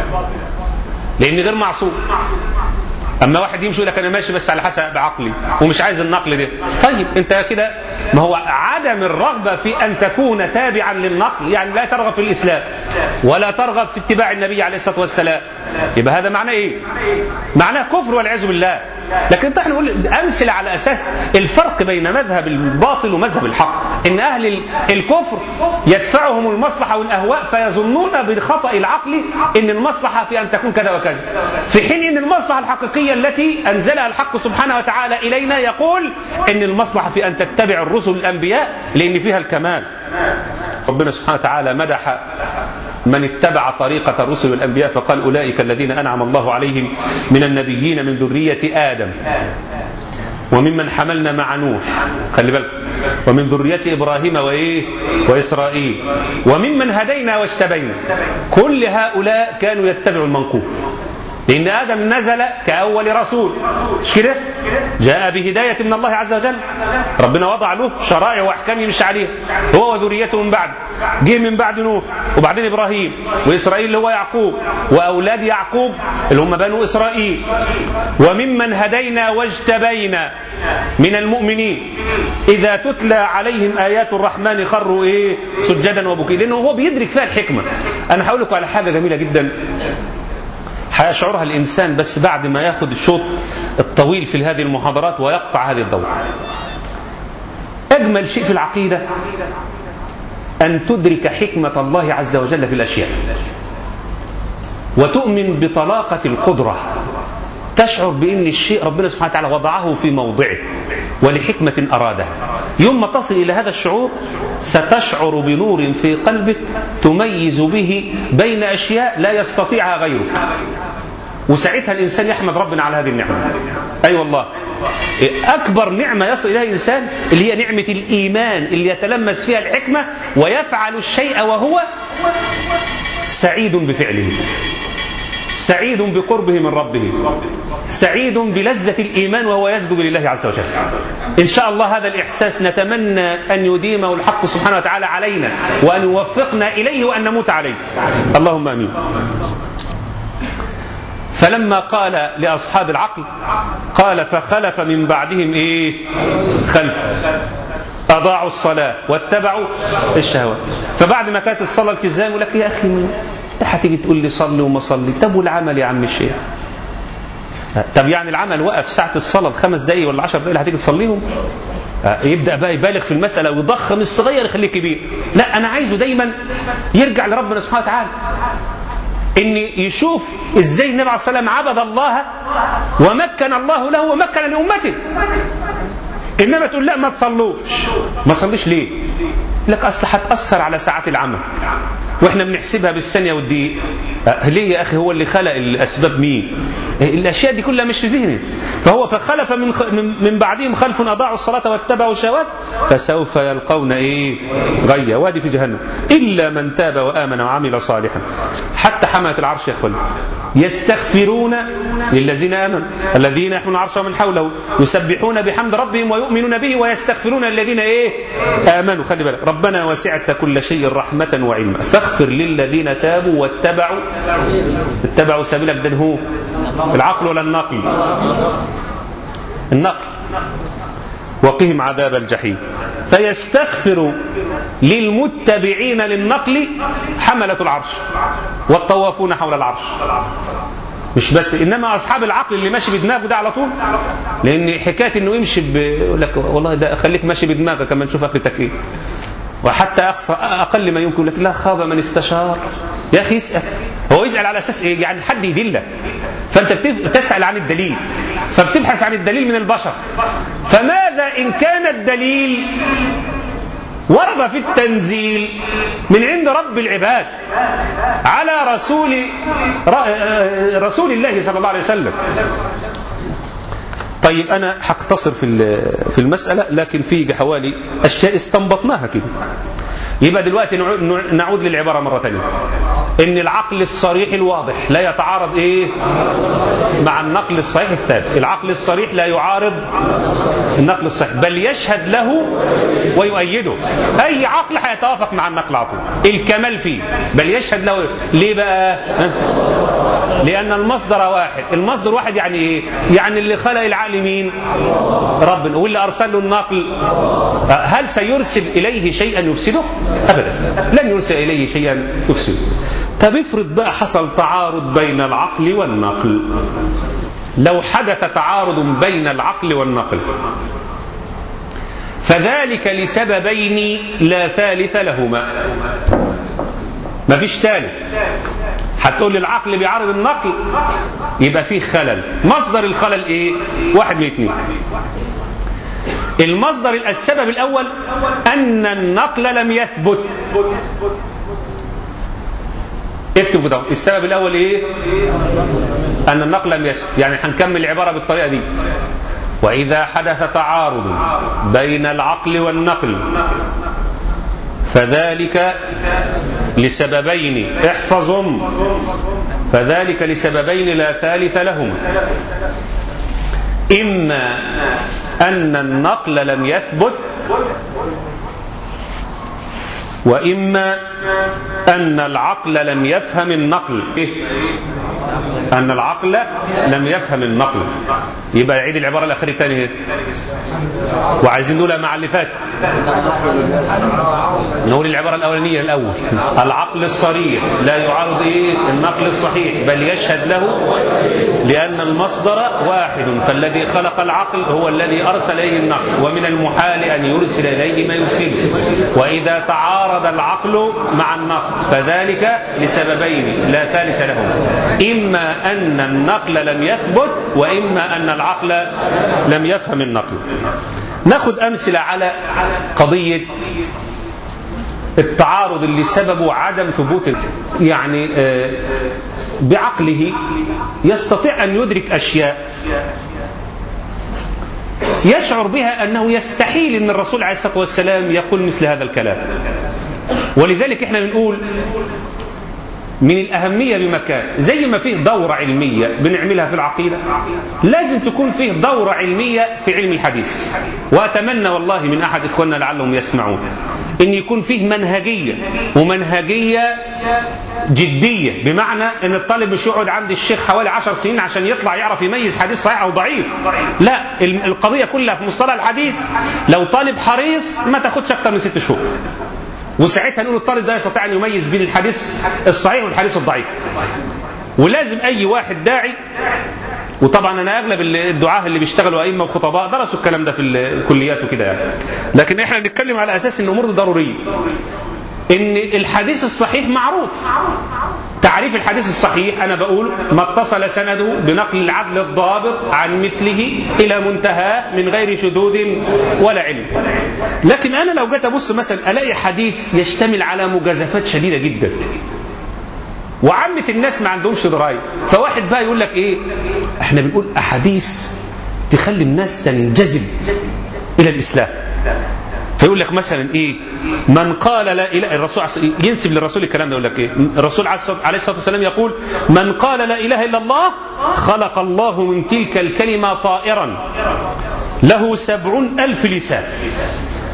لأن غير معصوم اما واحد يمشي يقول لك انا ماشي بس على حسب عقلي ومش عايز النقل ده طيب انت كده ما هو عدم الرغبه في ان تكون تابعا للنقل يعني لا ترغب في الاسلام ولا ترغب في اتباع النبي عليه الصلاه والسلام يبقى هذا معناه ايه معناه كفر والعياذ بالله لكن احنا نقول امثله على اساس الفرق بين مذهب الباطل ومذهب الحق ان اهل الكفر يدفعهم المصلحه والاهواء فيظنون بالخطا العقلي ان المصلحه في ان تكون كذا وكذا في حين ان المصلحه الحقيقيه التي انزلها الحق سبحانه وتعالى الينا يقول ان المصلحه في ان تتبع الرسل الانبياء لان فيها الكمال ربنا سبحانه وتعالى مدح من اتبع طريقة الرسل والأنبياء فقال أولئك الذين أنعم الله عليهم من النبيين من ذرية آدم وممن حملنا مع نوح خلي بالك ومن ذرية إبراهيم وإيه وإسرائيل وممن هدينا واجتبينا كل هؤلاء كانوا يتبعوا المنقول لأن آدم نزل كأول رسول مش كده؟ جاء بهداية من الله عز وجل ربنا وضع له شرائع وأحكام يمشي عليها هو وذريته من بعد جه من بعد نوح وبعدين إبراهيم وإسرائيل اللي هو يعقوب وأولاد يعقوب اللي هم بنو إسرائيل وممن هدينا واجتبينا من المؤمنين إذا تتلى عليهم آيات الرحمن خروا إيه سجدا وبكيا لأنه هو بيدرك فيها الحكمة أنا هقول لكم على حاجة جميلة جدا هيشعرها الإنسان بس بعد ما ياخد الشوط الطويل في هذه المحاضرات ويقطع هذه الدورة أجمل شيء في العقيدة أن تدرك حكمة الله عز وجل في الأشياء وتؤمن بطلاقة القدرة تشعر بأن الشيء ربنا سبحانه وتعالى وضعه في موضعه ولحكمة أرادها يوم ما تصل إلى هذا الشعور ستشعر بنور في قلبك تميز به بين أشياء لا يستطيعها غيرك وساعتها الإنسان يحمد ربنا على هذه النعمة أي أيوة والله أكبر نعمة يصل إليها الإنسان اللي هي نعمة الإيمان اللي يتلمس فيها الحكمة ويفعل الشيء وهو سعيد بفعله سعيد بقربه من ربه سعيد بلذة الإيمان وهو يسجد لله عز وجل إن شاء الله هذا الإحساس نتمنى أن يديمه الحق سبحانه وتعالى علينا وأن يوفقنا إليه وأن نموت عليه اللهم آمين فلما قال لأصحاب العقل قال فخلف من بعدهم إيه خلف أضاعوا الصلاة واتبعوا الشهوات فبعد ما كانت الصلاة التزام يقول لك يا أخي انت هتيجي تقول لي صلي وما صلي طب والعمل يا عم الشيخ طب يعني العمل وقف ساعة الصلاة الخمس دقايق ولا عشر دقايق اللي هتيجي تصليهم يبدأ بقى يبالغ في المسألة ويضخم الصغير يخليه كبير لا أنا عايزه دايما يرجع لربنا سبحانه وتعالى ان يشوف ازاي النبي عليه الصلاه والسلام عبد الله ومكن الله له ومكن لامته انما تقول لا ما تصلوش ما صليش ليه لك اصل هتاثر على ساعات العمل واحنا بنحسبها بالثانيه والدقيقه أه ليه يا اخي هو اللي خلق الاسباب مين الاشياء دي كلها مش في ذهني فهو فخلف من خ... من بعدهم خلف اضاعوا الصلاه واتبعوا الشهوات فسوف يلقون ايه غيا وادي في جهنم الا من تاب وامن وعمل صالحا حتى حمله العرش يا اخوان يستغفرون للذين امنوا الذين يحملون العرش ومن حوله يسبحون بحمد ربهم ويؤمنون به ويستغفرون الذين ايه امنوا خلي بالك ربنا وسعت كل شيء رحمه وعلما فاغفر للذين تابوا واتبعوا اتبعوا سبيلك ده هو العقل ولا النقل النقل وقهم عذاب الجحيم فيستغفر للمتبعين للنقل حملة العرش والطوافون حول العرش مش بس انما اصحاب العقل اللي ماشي بدماغه ده على طول لان حكايه انه يمشي ب... يقول لك والله ده خليك ماشي بدماغك كما نشوف اخرتك ايه وحتى اقصى اقل ما يمكن يقول لك لا خاب من استشار يا اخي اسال هو يسال على اساس ايه يعني حد يدلك فانت بتسال عن الدليل فبتبحث عن الدليل من البشر فماذا ان كان الدليل ورد في التنزيل من عند رب العباد على رسول رسول الله صلى الله عليه وسلم طيب انا هقتصر في في المساله لكن في حوالي اشياء استنبطناها كده يبقى دلوقتي نعود للعباره مره ثانيه ان العقل الصريح الواضح لا يتعارض ايه مع النقل الصحيح الثابت العقل الصريح لا يعارض النقل الصحيح بل يشهد له ويؤيده اي عقل هيتوافق مع النقل على طول الكمال فيه بل يشهد له ليه بقى لان المصدر واحد المصدر واحد يعني ايه يعني اللي خلق العقل مين ربنا واللي ارسل له النقل هل سيرسل اليه شيئا يفسده ابدا لن يرسل اليه شيئا يفسده طب افرض بقى حصل تعارض بين العقل والنقل لو حدث تعارض بين العقل والنقل فذلك لسببين لا ثالث لهما ما فيش ثالث هتقول لي العقل بيعارض النقل يبقى فيه خلل مصدر الخلل ايه واحد من اثنين المصدر السبب الاول ان النقل لم يثبت اكتب كده السبب الاول ايه ان النقل لم يثبت يعني هنكمل العباره بالطريقه دي واذا حدث تعارض بين العقل والنقل فذلك لسببين احفظهم فذلك لسببين لا ثالث لهما إما أن النقل لم يثبت وإما أن العقل لم يفهم النقل إيه؟ أن العقل لم يفهم النقل يبقى عيد العبارة الأخيرة الثانية وعايزين نقولها مع اللي فات نقول العبارة الأولانية الأول العقل الصريح لا يعارض إيه النقل الصحيح بل يشهد له لأن المصدر واحد فالذي خلق العقل هو الذي أرسل إليه النقل ومن المحال أن يرسل إليه ما يرسله وإذا تعارض العقل مع النقل فذلك لسببين لا ثالث لهما إما أن النقل لم يثبت وإما أن العقل لم يفهم النقل ناخذ أمثلة على قضية التعارض اللي سببه عدم ثبوت يعني بعقله يستطيع أن يدرك أشياء يشعر بها أنه يستحيل أن الرسول عليه الصلاة والسلام يقول مثل هذا الكلام ولذلك احنا بنقول من الأهمية بمكان زي ما فيه دورة علمية بنعملها في العقيدة لازم تكون فيه دورة علمية في علم الحديث وأتمنى والله من أحد إخواننا لعلهم يسمعون إن يكون فيه منهجية ومنهجية جدية بمعنى أن الطالب مش يقعد عند الشيخ حوالي عشر سنين عشان يطلع يعرف يميز حديث صحيح أو ضعيف لا القضية كلها في مصطلح الحديث لو طالب حريص ما تاخدش أكتر من ست شهور وساعتها نقول الطالب ده يستطيع ان يميز بين الحديث الصحيح والحديث الضعيف ولازم اي واحد داعي وطبعا انا اغلب الدعاه اللي بيشتغلوا ائمه وخطباء درسوا الكلام ده في الكليات وكده يعني لكن احنا بنتكلم على اساس ان الامور دي ضروريه ان الحديث الصحيح معروف تعريف الحديث الصحيح أنا بقول ما اتصل سنده بنقل العدل الضابط عن مثله إلى منتهى من غير شذوذ ولا علم لكن أنا لو جيت أبص مثلا ألاقي حديث يشتمل على مجازفات شديدة جدا وعامة الناس ما عندهمش دراية فواحد بقى يقول لك إيه إحنا بنقول أحاديث تخلي الناس تنجذب إلى الإسلام فيقول لك مثلا ايه من قال لا اله الرسول ينسب للرسول الكلام ده يقول لك ايه الرسول عليه الصلاه والسلام يقول من قال لا اله الا الله خلق الله من تلك الكلمه طائرا له سبعون الف لسان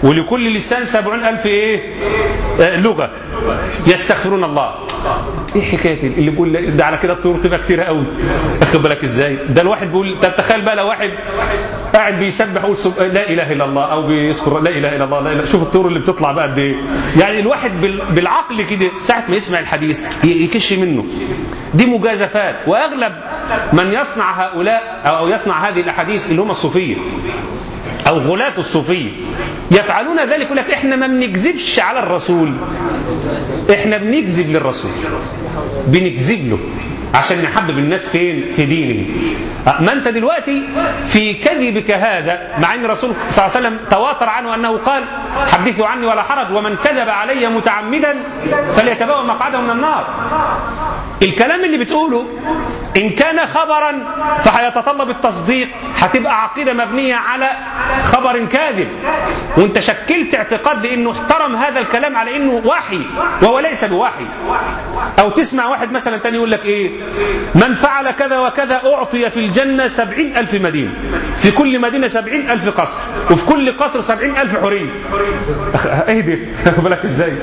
ولكل لسان سبعون ألف إيه آه لغة يستغفرون الله ايه حكايه اللي بيقول ده على كده الطيور تبقى كتيره قوي واخد بالك ازاي ده الواحد بيقول طب تخيل بقى لو واحد قاعد بيسبح يقول سب... لا اله الا الله او بيذكر لا اله الا الله لا إله. شوف الطيور اللي بتطلع بقى قد ايه يعني الواحد بال... بالعقل كده ساعه ما يسمع الحديث ي... يكش منه دي مجازفات واغلب من يصنع هؤلاء او يصنع هذه الاحاديث اللي هم الصوفيه او غلاة الصوفيه يفعلون ذلك يقول لك احنا ما بنكذبش على الرسول احنا بنكذب للرسول بنكذب له عشان نحبب الناس فين في دينه ما انت دلوقتي في كذبك هذا مع ان الرسول صلى الله عليه وسلم تواتر عنه انه قال حدثوا عني ولا حرج ومن كذب علي متعمدا فليتبوأ مقعده من النار الكلام اللي بتقوله ان كان خبرا فهيتطلب التصديق هتبقى عقيده مبنيه على خبر كاذب وانت شكلت اعتقاد لانه احترم هذا الكلام على انه وحي وهو ليس بوحي او تسمع واحد مثلا تاني يقول لك ايه من فعل كذا وكذا اعطي في الجنه سبعين الف مدينه في كل مدينه سبعين الف قصر وفي كل قصر سبعين الف حوريه اهدي بالك ازاي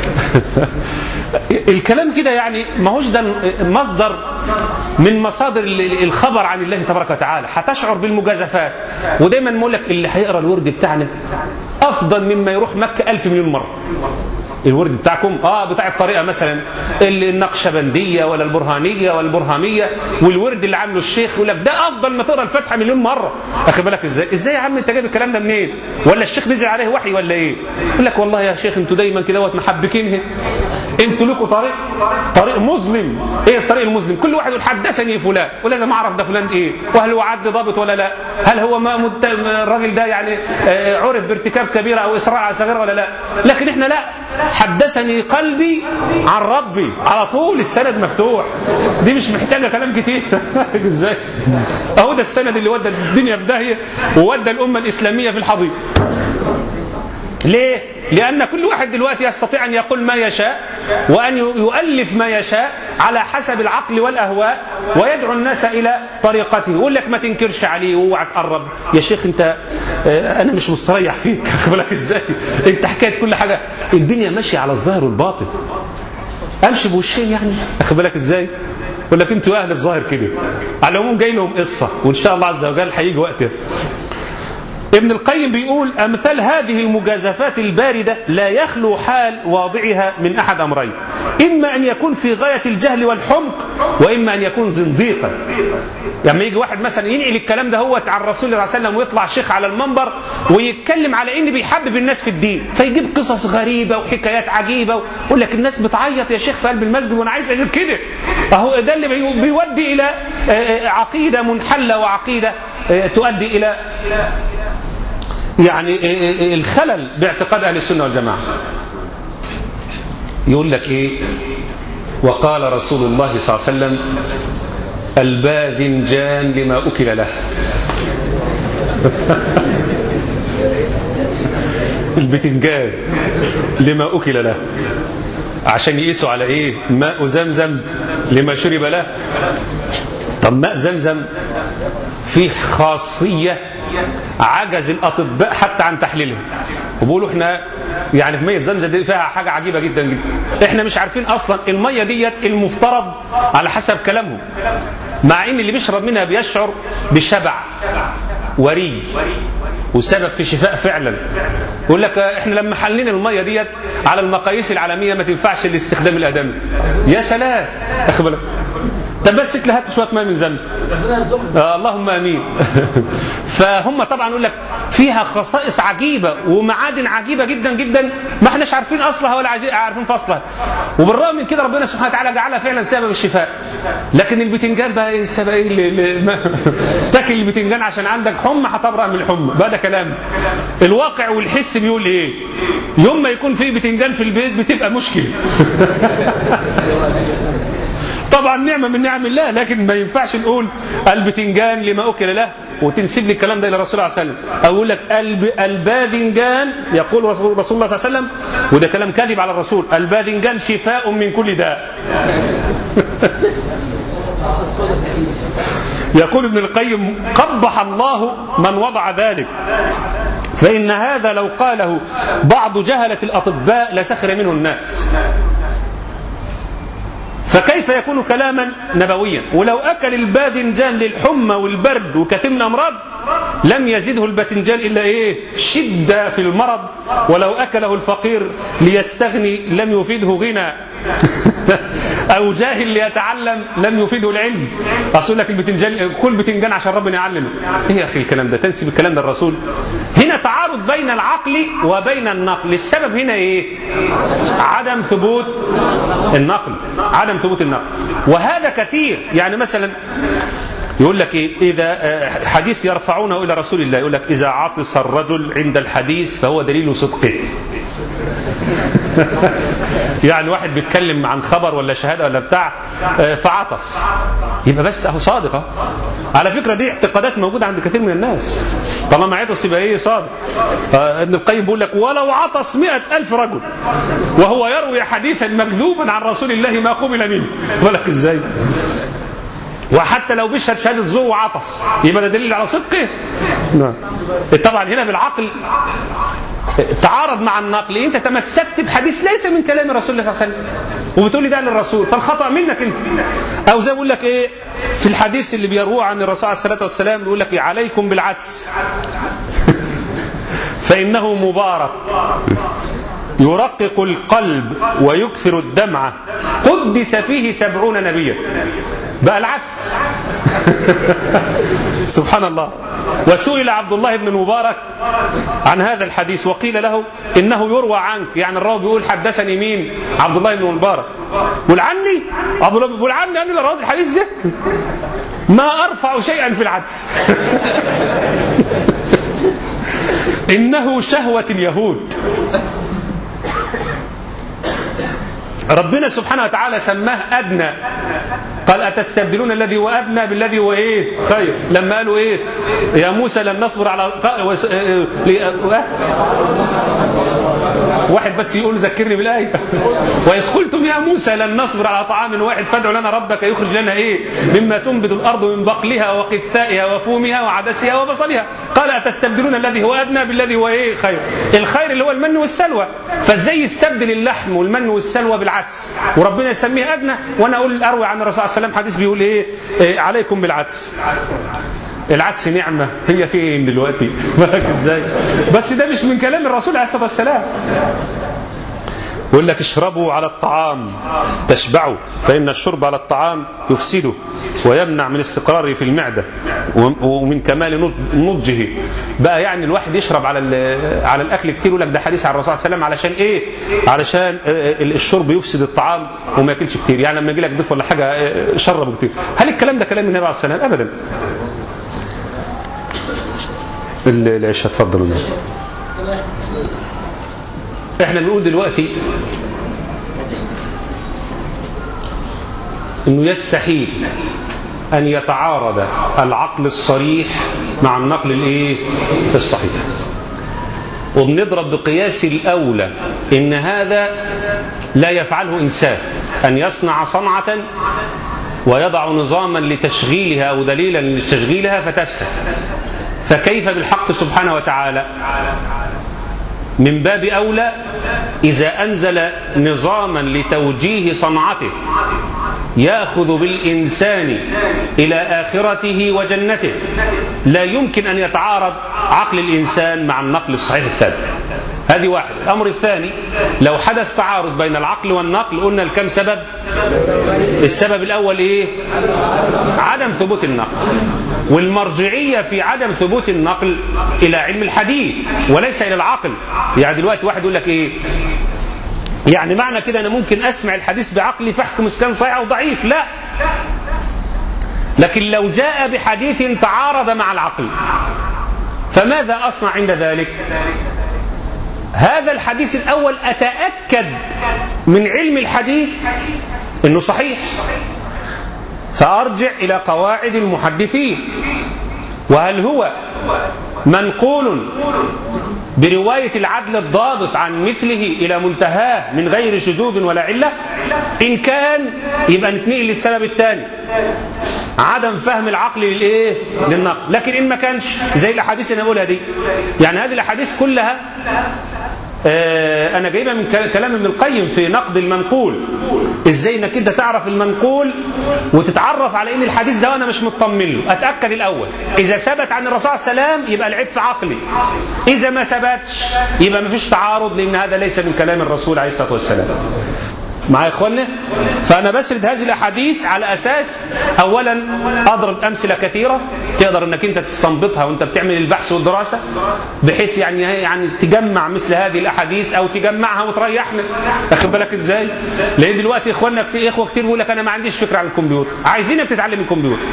الكلام كده يعني ما هوش ده مصدر من مصادر الخبر عن الله تبارك وتعالى هتشعر بالمجازفات ودايما بقول لك اللي هيقرا الورد بتاعنا افضل مما يروح مكه ألف مليون مره الورد بتاعكم اه بتاع الطريقه مثلا النقشبنديه ولا البرهانيه ولا البرهاميه والورد اللي عامله الشيخ يقول لك ده افضل ما تقرا الفاتحه مليون مره اخد بالك ازاي ازاي يا عم انت جايب الكلام ده منين ولا الشيخ نزل عليه وحي ولا ايه يقول لك والله يا شيخ انتوا دايما كده محبكينها انتوا لكم طريق طريق مظلم ايه الطريق المظلم كل واحد يقول حدثني فلان ولازم اعرف ده فلان ايه وهل هو عد ضابط ولا لا هل هو ما مت... الراجل ده يعني آه عرف بارتكاب كبيره او اسراء صغيره ولا لا لكن احنا لا حدثني قلبي عن ربي على طول السند مفتوح دي مش محتاجه كلام كتير ازاي اهو ده السند اللي ودى الدنيا في داهيه وودى الامه الاسلاميه في الحضيض ليه لأن كل واحد دلوقتي يستطيع أن يقول ما يشاء وأن يؤلف ما يشاء على حسب العقل والأهواء ويدعو الناس إلى طريقته يقول لك ما تنكرش عليه واوعى تقرب يا شيخ أنت أنا مش مستريح فيك بالك إزاي أنت حكاية كل حاجة الدنيا ماشية على الظاهر والباطن أمشي بوشين يعني أخد بالك إزاي يقول لك أنتوا أهل الظاهر كده على العموم جاي لهم قصة وإن شاء الله عز وجل هيجي وقتها ابن القيم بيقول أمثال هذه المجازفات الباردة لا يخلو حال واضعها من أحد أمرين إما أن يكون في غاية الجهل والحمق وإما أن يكون زنديقا لما يجي واحد مثلا ينقل الكلام ده هو عن الرسول صلى الله عليه وسلم ويطلع شيخ على المنبر ويتكلم على ان بيحبب الناس في الدين فيجيب قصص غريبه وحكايات عجيبه ويقول لك الناس بتعيط يا شيخ في قلب المسجد وانا عايز غير كده اهو ده اللي بيودي الى عقيده منحله وعقيده تؤدي الى يعني الخلل باعتقاد اهل السنه والجماعه يقول لك ايه وقال رسول الله صلى الله عليه وسلم الباذنجان لما اكل له البتنجان لما اكل له عشان يقيسوا على ايه ماء زمزم لما شرب له طب ماء زمزم فيه خاصيه عجز الاطباء حتى عن تحليلها وبيقولوا احنا يعني في ميه زمزم دي فيها حاجه عجيبه جدا جدا احنا مش عارفين اصلا الميه ديت المفترض على حسب كلامهم مع ان اللي بيشرب منها بيشعر بشبع وري وسبب في شفاء فعلا يقول لك احنا لما حلينا الميه ديت على المقاييس العالميه ما تنفعش لاستخدام الادمي يا سلام اخد بالك طب بس انت هات شويه ماء من زمزم آه اللهم امين فهم طبعا يقول لك فيها خصائص عجيبه ومعادن عجيبه جدا جدا ما احناش عارفين اصلها ولا عارفين فصلها وبالرغم من كده ربنا سبحانه وتعالى جعلها فعلا سبب الشفاء لكن البتنجان بقى ايه السبب ايه اللي اللي تاكل البتنجان عشان عندك حمى هتبرأ من الحمى بقى ده كلام الواقع والحس بيقول ايه يوم ما يكون في بتنجان في البيت بتبقى مشكله طبعا نعمه من نعم الله لكن ما ينفعش نقول البتنجان لما اكل له وتنسب لي الكلام ده الى الرسول صلى الله عليه وسلم اقول لك الب... الباذنجان يقول رسول الله صلى الله عليه وسلم وده كلام كاذب على الرسول الباذنجان شفاء من كل داء يقول ابن القيم قبح الله من وضع ذلك فإن هذا لو قاله بعض جهلة الأطباء لسخر منه الناس فكيف يكون كلاما نبويا ولو أكل الباذنجان للحمى والبرد وكثير من الأمراض لم يزده الباذنجان إلا إيه شدة في المرض ولو أكله الفقير ليستغني لم يفيده غنى أو جاهل ليتعلم لم يفيده العلم أصول لك البتنجان كل بتنجان عشان ربنا يعلمه إيه يا أخي الكلام ده تنسب الكلام ده الرسول هنا تعارض بين العقل وبين النقل السبب هنا إيه عدم ثبوت النقل عدم ثبوت النقل وهذا كثير يعني مثلا يقول لك إيه إذا حديث يرفعونه إلى رسول الله يقول لك إذا عطس الرجل عند الحديث فهو دليل صدقه يعني واحد بيتكلم عن خبر ولا شهاده ولا بتاع فعطس يبقى بس اهو صادقه على فكره دي اعتقادات موجوده عند كثير من الناس طالما عطس يبقى ايه صادق ابن القيم بيقول لك ولو عطس مئة ألف رجل وهو يروي حديثا مكذوبا عن رسول الله ما قبل منه بالك ازاي وحتى لو بيشهد شهاده زور وعطس يبقى ده دليل على صدقه نعم طبعا هنا بالعقل تعارض مع النقل انت تمسكت بحديث ليس من كلام الرسول صلى الله عليه وسلم وبتقول لي ده للرسول فالخطا منك انت او زي بقول لك ايه في الحديث اللي بيروه عن الرسول عليه الصلاه والسلام بيقول لك إيه عليكم بالعدس فانه مبارك يرقق القلب ويكثر الدمعه قدس فيه سبعون نبيا بقى العدس سبحان الله وسئل عبد الله بن المبارك عن هذا الحديث وقيل له انه يروى عنك يعني الراوي بيقول حدثني مين عبد الله بن المبارك بيقول عني عبد الله بيقول عني انا اللي رويت الحديث ده ما ارفع شيئا في العدس انه شهوه اليهود ربنا سبحانه وتعالى سماه أدنى قال أتستبدلون الذي هو أدنى بالذي هو إيه خير لما قالوا إيه يا موسى لن نصبر على وس... واحد بس يقول ذكرني بالآية وإذ قلتم يا موسى لن نصبر على طعام واحد فادع لنا ربك يخرج لنا إيه مما تنبت الأرض من بقلها وقثائها وفومها وعدسها وبصلها قال أتستبدلون الذي هو أدنى بالذي هو إيه خير الخير اللي هو المن والسلوى فإزاي يستبدل اللحم والمن والسلوى بالعدس وربنا يسميه أدنى وأنا أقول أروي عن الرسول صلى الله عليه وسلم حديث بيقول إيه, إيه عليكم بالعدس العدس نعمة هي فين دلوقتي بالك ازاي بس ده مش من كلام الرسول عليه الصلاة والسلام يقول لك اشربوا على الطعام تشبعوا فإن الشرب على الطعام يفسده ويمنع من استقراره في المعدة ومن كمال نضجه بقى يعني الواحد يشرب على على الأكل كتير يقول لك ده حديث عن الرسول صلى الله عليه وسلم علشان إيه علشان الشرب يفسد الطعام وما ياكلش كتير يعني لما يجي لك ضيف ولا حاجة شربه كتير هل الكلام ده كلام النبي عليه الصلاة والسلام أبدا العشاء اتفضلوا احنا بنقول دلوقتي انه يستحيل ان يتعارض العقل الصريح مع النقل الايه الصحيح وبنضرب بقياس الاولى ان هذا لا يفعله انسان ان يصنع صنعه ويضع نظاما لتشغيلها او دليلا لتشغيلها فتفسد فكيف بالحق سبحانه وتعالى من باب أولى إذا أنزل نظاما لتوجيه صنعته يأخذ بالإنسان إلى آخرته وجنته لا يمكن أن يتعارض عقل الإنسان مع النقل الصحيح الثابت هذه واحد الأمر الثاني لو حدث تعارض بين العقل والنقل قلنا الكم سبب السبب الأول إيه عدم ثبوت النقل والمرجعية في عدم ثبوت النقل إلى علم الحديث وليس إلى العقل يعني دلوقتي واحد يقول لك إيه يعني معنى كده أنا ممكن أسمع الحديث بعقلي فاحكم إذا كان صحيح أو ضعيف لا لكن لو جاء بحديث تعارض مع العقل فماذا أصنع عند ذلك هذا الحديث الأول أتأكد من علم الحديث أنه صحيح فأرجع إلى قواعد المحدثين وهل هو منقول برواية العدل الضابط عن مثله إلى منتهاه من غير شذوذ ولا علة إن كان يبقى نتنقل للسبب الثاني عدم فهم العقل للايه للنقل لكن ان ما كانش زي الاحاديث اللي انا بقولها دي يعني هذه الاحاديث كلها آه انا جايبها من كلام ابن القيم في نقد المنقول ازاي انك انت تعرف المنقول وتتعرف على ان الحديث ده انا مش مطمن له اتاكد الاول اذا ثبت عن الرسول صلى الله عليه وسلم يبقى العيب في عقلي اذا ما ثبتش يبقى ما فيش تعارض لان هذا ليس من كلام الرسول عليه الصلاه والسلام معايا يا اخوانا فانا بسرد هذه الاحاديث على اساس اولا اضرب امثله كثيره تقدر انك انت تستنبطها وانت بتعمل البحث والدراسه بحيث يعني يعني تجمع مثل هذه الاحاديث او تجمعها وتريحنا واخد بالك ازاي لان دلوقتي اخواننا كتير اخوه كتير بيقول لك انا ما عنديش فكره عن الكمبيوتر عايزينك تتعلم الكمبيوتر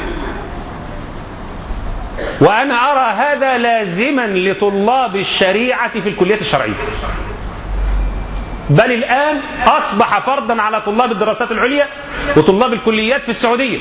وانا ارى هذا لازما لطلاب الشريعه في الكليات الشرعيه بل الآن أصبح فرضا على طلاب الدراسات العليا وطلاب الكليات في السعودية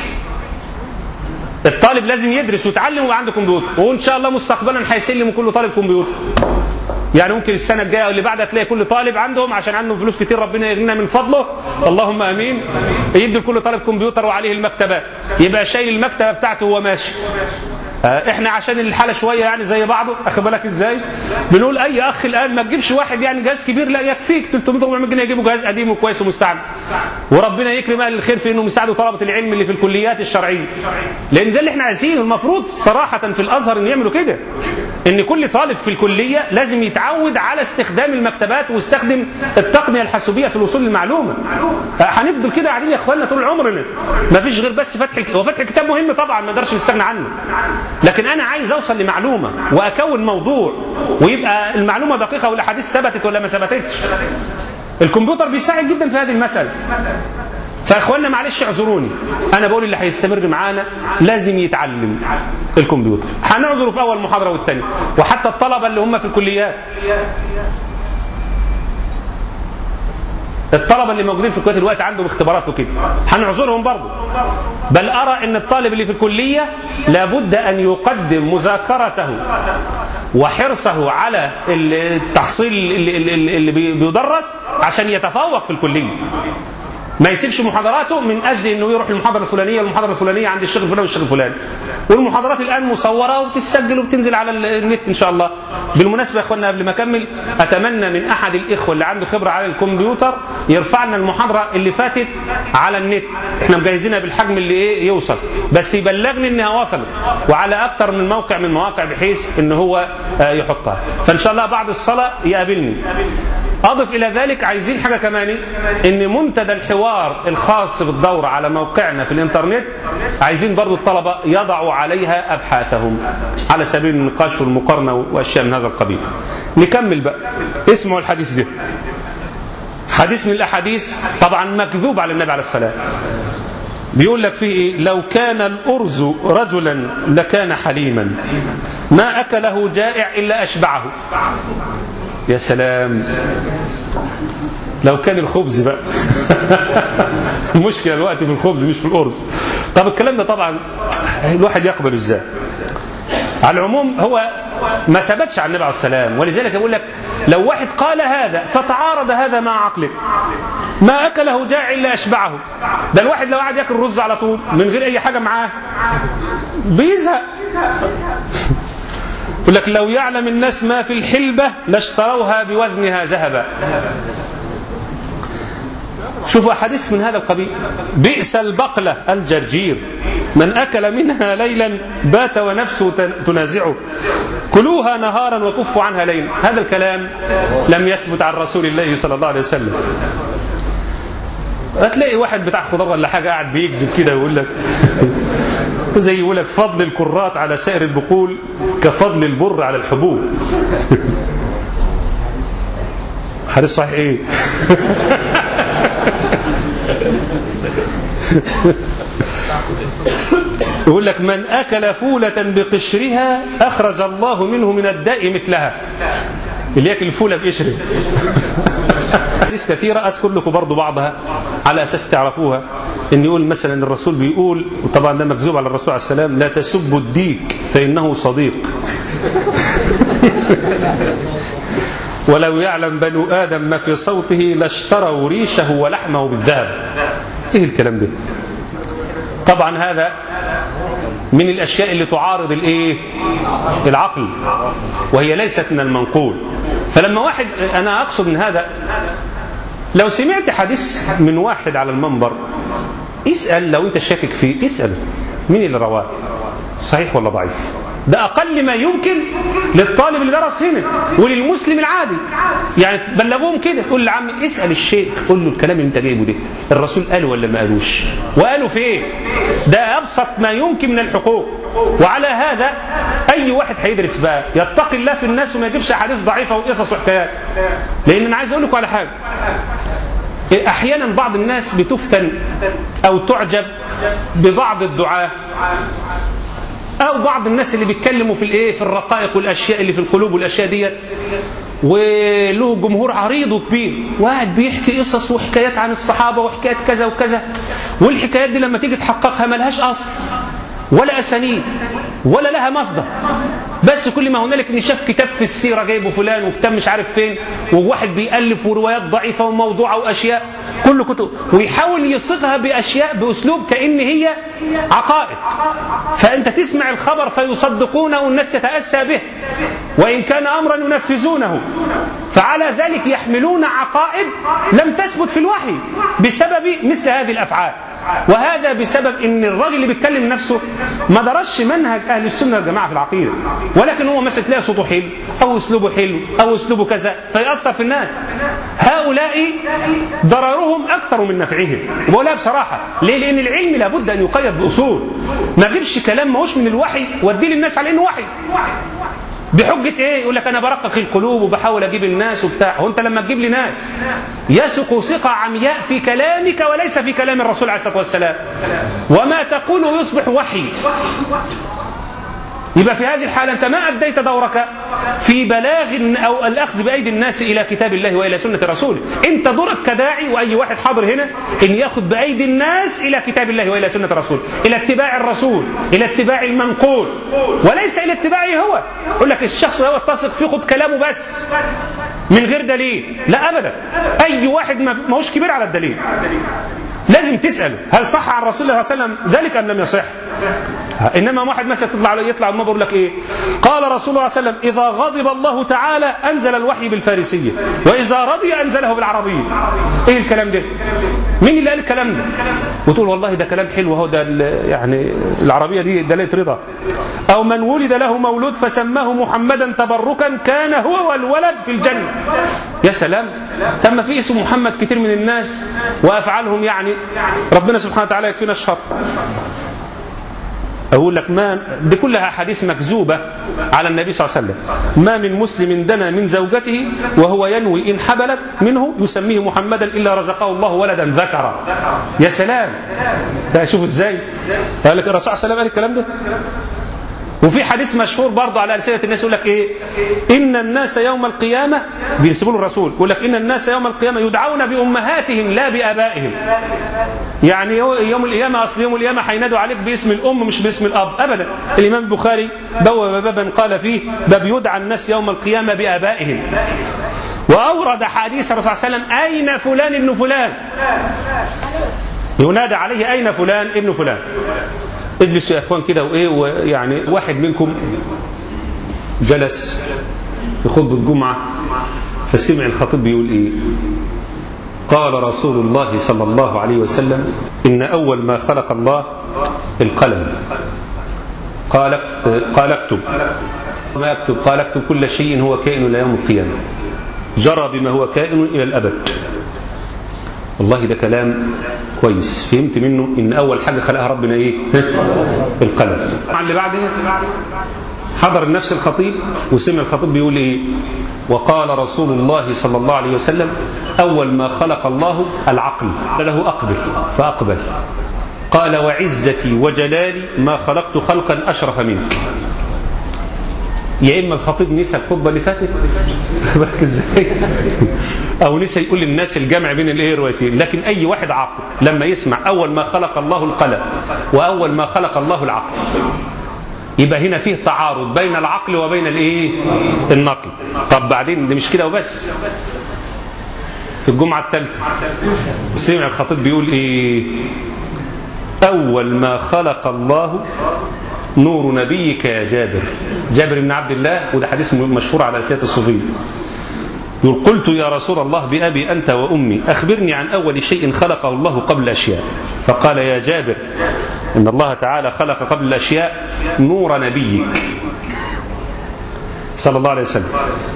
الطالب لازم يدرس ويتعلم ويبقى عنده كمبيوتر وإن شاء الله مستقبلا هيسلم كل طالب كمبيوتر يعني ممكن السنة الجاية أو اللي بعدها تلاقي كل طالب عندهم عشان عندهم فلوس كتير ربنا يغنينا من فضله اللهم امين يدي لكل طالب كمبيوتر وعليه المكتبات يبقى شايل المكتبة بتاعته وهو ماشي احنا عشان الحاله شويه يعني زي بعضه اخد بالك ازاي بنقول اي اخ الان ما تجيبش واحد يعني جهاز كبير لا يكفيك 300 400 جنيه يجيبوا جهاز قديم وكويس ومستعمل وربنا يكرم اهل الخير في انهم يساعدوا طلبه العلم اللي في الكليات الشرعيه لان ده اللي احنا عايزينه المفروض صراحه في الازهر ان يعملوا كده ان كل طالب في الكليه لازم يتعود على استخدام المكتبات ويستخدم التقنيه الحاسوبيه في الوصول للمعلومه هنفضل كده قاعدين يا اخواننا طول عمرنا ما فيش غير بس فتح هو فتح الكتاب مهم طبعا ما نقدرش نستغنى عنه لكن انا عايز اوصل لمعلومه واكون موضوع ويبقى المعلومه دقيقه والاحاديث ثبتت ولا ما ثبتتش الكمبيوتر بيساعد جدا في هذه المساله فاخواننا معلش اعذروني انا بقول اللي هيستمر معانا لازم يتعلم الكمبيوتر هنعذره في اول محاضره والثانيه وحتى الطلبه اللي هم في الكليات الطلبه اللي موجودين في الكويت دلوقتي عندهم اختبارات وكده هنعذرهم برضه بل ارى ان الطالب اللي في الكليه لابد ان يقدم مذاكرته وحرصه على التحصيل اللي, اللي بيدرس عشان يتفوق في الكليه ما يسيبش محاضراته من اجل انه يروح المحاضره الفلانيه المحاضره الفلانيه عند الشيخ الفلاني والشيخ الفلاني والمحاضرات الان مصوره وبتسجل وبتنزل على النت ان شاء الله بالمناسبه يا اخوانا قبل ما اكمل اتمنى من احد الاخوه اللي عنده خبره على الكمبيوتر يرفع لنا المحاضره اللي فاتت على النت احنا مجهزينها بالحجم اللي ايه يوصل بس يبلغني انها وصلت وعلى اكثر من موقع من المواقع بحيث ان هو يحطها فان شاء الله بعد الصلاه يقابلني اضف الى ذلك عايزين حاجه كمان ان منتدى الحوار الخاص بالدوره على موقعنا في الانترنت عايزين برضو الطلبه يضعوا عليها ابحاثهم على سبيل النقاش والمقارنه واشياء من هذا القبيل نكمل بقى اسمعوا الحديث ده حديث من الاحاديث طبعا مكذوب على النبي عليه السلام بيقول لك فيه ايه لو كان الارز رجلا لكان حليما ما اكله جائع الا اشبعه يا سلام لو كان الخبز بقى المشكله الوقت في الخبز مش في الارز طب الكلام ده طبعا الواحد يقبل ازاي على العموم هو ما ثبتش عن النبي عليه السلام ولذلك يقول لك لو واحد قال هذا فتعارض هذا مع عقله ما اكله جاع الا اشبعه ده الواحد لو قعد ياكل رز على طول من غير اي حاجه معاه بيزهق يقول لك لو يعلم الناس ما في الحلبة لاشتروها بوزنها ذهبا شوفوا أحاديث من هذا القبيل بئس البقلة الجرجير من أكل منها ليلا بات ونفسه تنازعه كلوها نهارا وكفوا عنها ليلا هذا الكلام لم يثبت عن رسول الله صلى الله عليه وسلم هتلاقي واحد بتاع خضار ولا حاجة قاعد بيكذب كده ويقول لك زي يقول لك فضل الكرات على سائر البقول كفضل البر على الحبوب حديث صحيح ايه يقول لك من أكل فولة بقشرها أخرج الله منه من الداء مثلها اللي ياكل فولة بقشره أحاديث كثيرة أذكر لكم برضو بعضها على أساس تعرفوها إن يقول مثلا الرسول بيقول وطبعا ده مكذوب على الرسول عليه السلام لا تسبوا الديك فإنه صديق ولو يعلم بنو آدم ما في صوته لاشتروا ريشه ولحمه بالذهب إيه الكلام ده طبعا هذا من الاشياء اللي تعارض الايه العقل وهي ليست من المنقول فلما واحد انا اقصد من هذا لو سمعت حديث من واحد على المنبر اسال لو انت شاكك فيه اسال مين اللي رواه صحيح ولا ضعيف ده أقل ما يمكن للطالب اللي درس هنا وللمسلم العادي يعني بلغوهم كده قول لعمي اسأل الشيخ قول له الكلام اللي انت جايبه ده الرسول قاله ولا ما قالوش وقالوا في ايه ده أبسط ما يمكن من الحقوق وعلى هذا أي واحد هيدرس بقى يتقي الله في الناس وما يجيبش أحاديث ضعيفة وقصص وحكايات لأن أنا عايز أقول لكم على حاجة احيانا بعض الناس بتفتن او تعجب ببعض الدعاه او بعض الناس اللي بيتكلموا في الايه في الرقائق والاشياء اللي في القلوب والاشياء ديت وله جمهور عريض وكبير واحد بيحكي قصص وحكايات عن الصحابه وحكايات كذا وكذا والحكايات دي لما تيجي تحققها ملهاش اصل ولا اسانيد ولا لها مصدر بس كل ما هنالك ان شاف كتاب في السيره جايبه فلان وكتاب مش عارف فين وواحد بيالف وروايات ضعيفه وموضوعه واشياء كل كتب ويحاول يصيغها باشياء باسلوب كان هي عقائد فانت تسمع الخبر فيصدقونه والناس تتاسى به وان كان امرا ينفذونه فعلى ذلك يحملون عقائد لم تثبت في الوحي بسبب مثل هذه الافعال وهذا بسبب ان الراجل اللي بيتكلم نفسه ما درسش منهج اهل السنه والجماعه في العقيده ولكن هو مثلا تلاقي صوته حلو او اسلوبه حلو او اسلوبه كذا فيأثر في الناس هؤلاء ضررهم اكثر من نفعهم وبقولها بصراحه ليه لان العلم لابد ان يقيد باصول ما اجيبش كلام ماهوش من الوحي واديه للناس على انه وحي بحجة ايه؟ يقول لك انا برقق القلوب وبحاول اجيب الناس وبتاع، هو انت لما تجيب لي ناس يثق ثقة عمياء في كلامك وليس في كلام الرسول عليه الصلاة والسلام. وما تقوله يصبح وحي. يبقى في هذه الحالة أنت ما أديت دورك في بلاغ أو الأخذ بأيدي الناس إلى كتاب الله وإلى سنة رسوله أنت دورك كداعي وأي واحد حاضر هنا أن يأخذ بأيدي الناس إلى كتاب الله وإلى سنة رسوله إلى اتباع الرسول إلى اتباع المنقول وليس إلى اتباعه هو يقول لك الشخص هو تثق فيه خد كلامه بس من غير دليل لا أبدا أي واحد ما هوش كبير على الدليل لازم تسأله هل صح عن رسول الله صلى الله عليه وسلم ذلك أم لم يصح انما واحد مثلا تطلع يطلع المنبر يقول لك ايه قال رسول الله صلى الله عليه وسلم اذا غضب الله تعالى انزل الوحي بالفارسيه واذا رضي انزله بالعربيه ايه الكلام ده مين اللي قال الكلام ده وتقول والله ده كلام حلو اهو ده يعني العربيه دي دلاله رضا او من ولد له مولود فسماه محمدا تبركا كان هو والولد في الجنه يا سلام تم في اسم محمد كتير من الناس وافعالهم يعني ربنا سبحانه وتعالى يكفينا الشر أقول لك ما دي كلها أحاديث مكذوبة على النبي صلى الله عليه وسلم ما من مسلم دنا من زوجته وهو ينوي إن حبلت منه يسميه محمدا إلا رزقه الله ولدا ذكرا يا سلام ده شوفوا إزاي قال لك الرسول صلى الله عليه وسلم قال الكلام ده وفي حديث مشهور برضه على ألسنة الناس يقول لك إيه إن الناس يوم القيامة بينسبوا له الرسول يقول لك إن الناس يوم القيامة يدعون بأمهاتهم لا بآبائهم يعني يوم القيامة أصل يوم القيامة هينادوا عليك باسم الأم مش باسم الأب أبدا الإمام البخاري بوب بابا قال فيه باب يدعى الناس يوم القيامة بآبائهم وأورد حديث الرسول صلى الله عليه وسلم أين فلان ابن فلان ينادى عليه أين فلان ابن فلان اجلسوا يا اخوان كده وايه ويعني واحد منكم جلس في خطبه الجمعه فسمع الخطيب بيقول ايه قال رسول الله صلى الله عليه وسلم ان اول ما خلق الله القلم قال قال اكتب ما يكتب قال اكتب كل شيء هو كائن الى يوم القيامه جرى بما هو كائن الى الابد والله ده كلام كويس فهمت منه ان اول حاجه خلقها ربنا ايه القلم مع اللي بعده حضر نفس الخطيب وسمع الخطيب بيقول ايه وقال رسول الله صلى الله عليه وسلم اول ما خلق الله العقل قال له اقبل فاقبل قال وعزتي وجلالي ما خلقت خلقا اشرف منك يا اما الخطيب نسى الخطبه اللي فاتت بالك ازاي او نسى يقول للناس الجمع بين الايه الروايتين لكن اي واحد عاقل لما يسمع اول ما خلق الله القلم واول ما خلق الله العقل يبقى هنا فيه تعارض بين العقل وبين الايه النقل طب بعدين ده مش كده وبس في الجمعه الثالثه سمع الخطيب بيقول ايه اول ما خلق الله نور نبيك يا جابر جابر بن عبد الله وده حديث مشهور على ألسنة الصوفية يقول قلت يا رسول الله بأبي أنت وأمي أخبرني عن أول شيء خلقه الله قبل أشياء فقال يا جابر إن الله تعالى خلق قبل الأشياء نور نبيك صلى الله عليه وسلم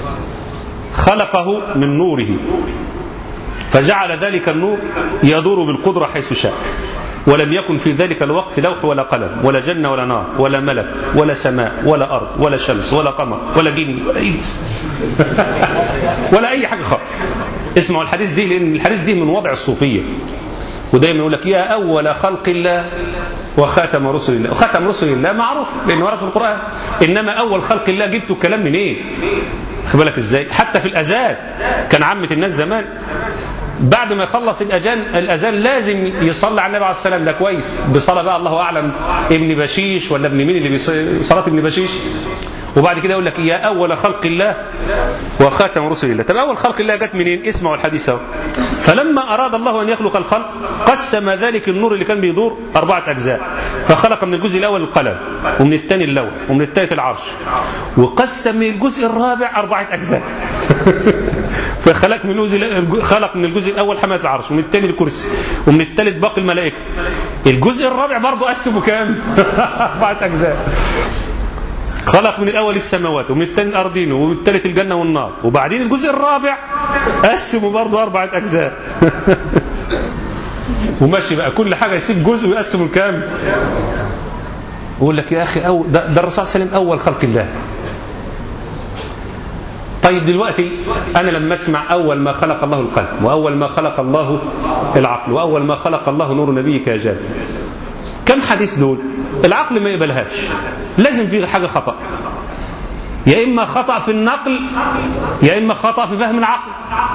خلقه من نوره فجعل ذلك النور يدور بالقدرة حيث شاء ولم يكن في ذلك الوقت لوح ولا قلم ولا جنة ولا نار ولا ملك ولا سماء ولا أرض ولا شمس ولا قمر ولا جن ولا إنس ولا أي حاجة خالص اسمعوا الحديث دي لأن الحديث دي من وضع الصوفية ودايما يقول لك يا أول خلق الله وخاتم رسل الله وخاتم رسل الله معروف لأنه ورد في القرآن إنما أول خلق الله جبتوا الكلام منين إيه؟ خد بالك إزاي حتى في الأذان كان عامة الناس زمان بعد ما يخلص الأذان الأذان لازم يصلي على النبي عليه السلام ده كويس بصلاة بقى الله أعلم ابن بشيش ولا ابن مين اللي بيصلي صلاة ابن بشيش وبعد كده يقول لك يا أول خلق الله وخاتم رسل الله طب أول خلق الله جت منين اسمعوا الحديث اهو فلما أراد الله أن يخلق الخلق قسم ذلك النور اللي كان بيدور أربعة أجزاء فخلق من الجزء الأول القلم ومن الثاني اللوح ومن الثالث العرش وقسم من الجزء الرابع أربعة أجزاء فخلق من الجزء خلق من الجزء الأول حملة العرش ومن الثاني الكرسي ومن الثالث باقي الملائكة الجزء الرابع برضه قسمه كام؟ أربعة أجزاء خلق من الأول السماوات ومن الثاني الأرضين ومن الثالث الجنة والنار وبعدين الجزء الرابع قسمه برضه أربعة أجزاء وماشي بقى كل حاجة يسيب جزء ويقسمه لكام يقول لك يا أخي أو ده, ده الرسول صلى الله عليه وسلم أول خلق الله طيب دلوقتي أنا لما أسمع أول ما خلق الله القلب وأول ما خلق الله العقل وأول ما خلق الله نور نبيك يا جابر كم حديث دول العقل ما يقبلهاش لازم في حاجة خطأ يا إما خطأ في النقل يا إما خطأ في فهم العقل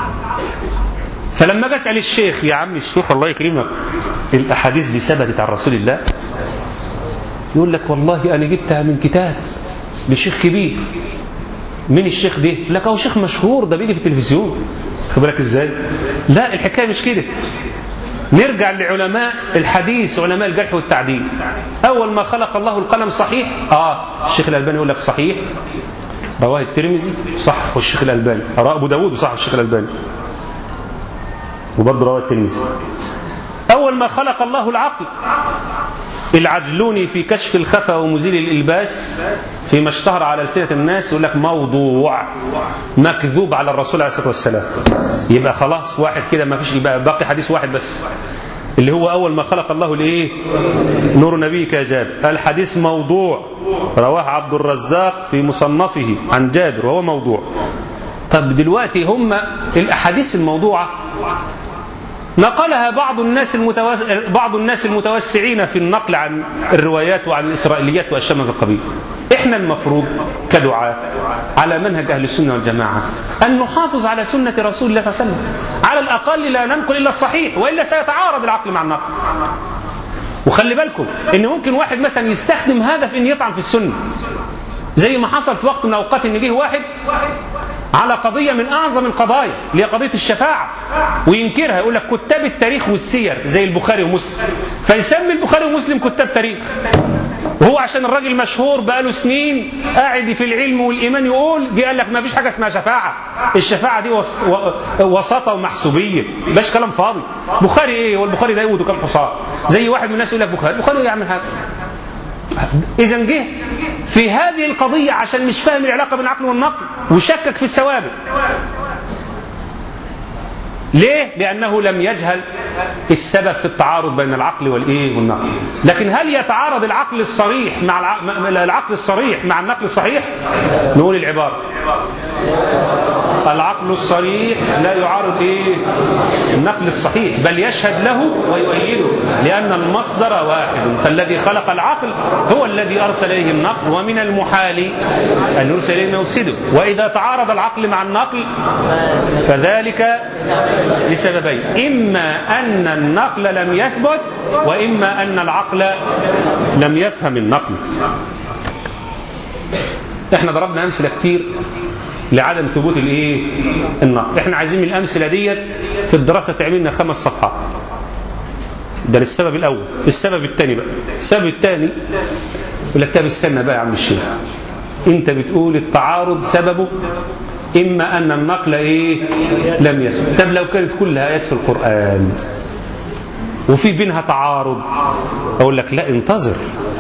فلما أسأل الشيخ يا عم الشيخ الله يكرمك الأحاديث دي ثبتت عن رسول الله يقول لك والله أنا جبتها من كتاب لشيخ كبير مين الشيخ ده لك هو شيخ مشهور ده بيجي في التلفزيون خد بالك ازاي لا الحكايه مش كده نرجع لعلماء الحديث علماء الجرح والتعديل اول ما خلق الله القلم صحيح اه الشيخ الالباني يقول لك صحيح رواه الترمذي صح الشيخ الالباني رواه ابو داود وصح الشيخ الالباني وبرضه رواه الترمذي اول ما خلق الله العقل العجلوني في كشف الخفا ومزيل الإلباس فيما اشتهر على ألسنة الناس يقول لك موضوع مكذوب على الرسول عليه الصلاة والسلام يبقى خلاص واحد كده ما فيش يبقى باقي حديث واحد بس اللي هو أول ما خلق الله الإيه نور نبيك يا جابر الحديث موضوع رواه عبد الرزاق في مصنفه عن جابر وهو موضوع طب دلوقتي هم الأحاديث الموضوعة نقلها بعض الناس المتوس... بعض الناس المتوسعين في النقل عن الروايات وعن الإسرائيليات وأشياء من القبيل احنا المفروض كدعاة على منهج أهل السنة والجماعة أن نحافظ على سنة رسول الله صلى الله عليه وسلم على الأقل لا ننقل إلا الصحيح وإلا سيتعارض العقل مع النقل وخلي بالكم ان ممكن واحد مثلا يستخدم هذا في ان يطعن في السنه زي ما حصل في وقت من الاوقات ان جه واحد على قضية من أعظم القضايا اللي هي قضية الشفاعة وينكرها يقول لك كتاب التاريخ والسير زي البخاري ومسلم فيسمي البخاري ومسلم كتاب تاريخ وهو عشان الراجل مشهور بقاله سنين قاعد في العلم والإيمان يقول دي قال لك ما فيش حاجة اسمها شفاعة الشفاعة دي وس... و... وسطة ومحسوبية باش كلام فاضي بخاري ايه هو البخاري ده يقول كام حصان زي واحد من الناس يقول لك بخاري بخاري يعمل حاجة إذا جه في هذه القضية عشان مش فاهم العلاقة بين العقل والنقل وشكك في الثوابت ليه؟ لأنه لم يجهل السبب في التعارض بين العقل والإيه والنقل لكن هل يتعارض العقل الصريح مع العقل الصريح مع النقل الصحيح؟ نقول العبارة العقل الصريح لا يعارض ايه النقل الصحيح بل يشهد له ويؤيده لأن المصدر واحد فالذي خلق العقل هو الذي أرسل إليه النقل ومن المحال أن يرسل إليه يفسده وإذا تعارض العقل مع النقل فذلك لسببين إما أن النقل لم يثبت وإما أن العقل لم يفهم النقل احنا ضربنا أمثلة كتير لعدم ثبوت الايه النقل احنا عايزين من الامثله ديت في الدراسه تعمل لنا خمس صفحات ده للسبب الاول السبب الثاني بقى السبب الثاني يقول لك طب استنى بقى يا عم الشيخ انت بتقول التعارض سببه اما ان النقل ايه لم يثبت طب لو كانت كلها ايات في القران وفي بينها تعارض اقول لك لا انتظر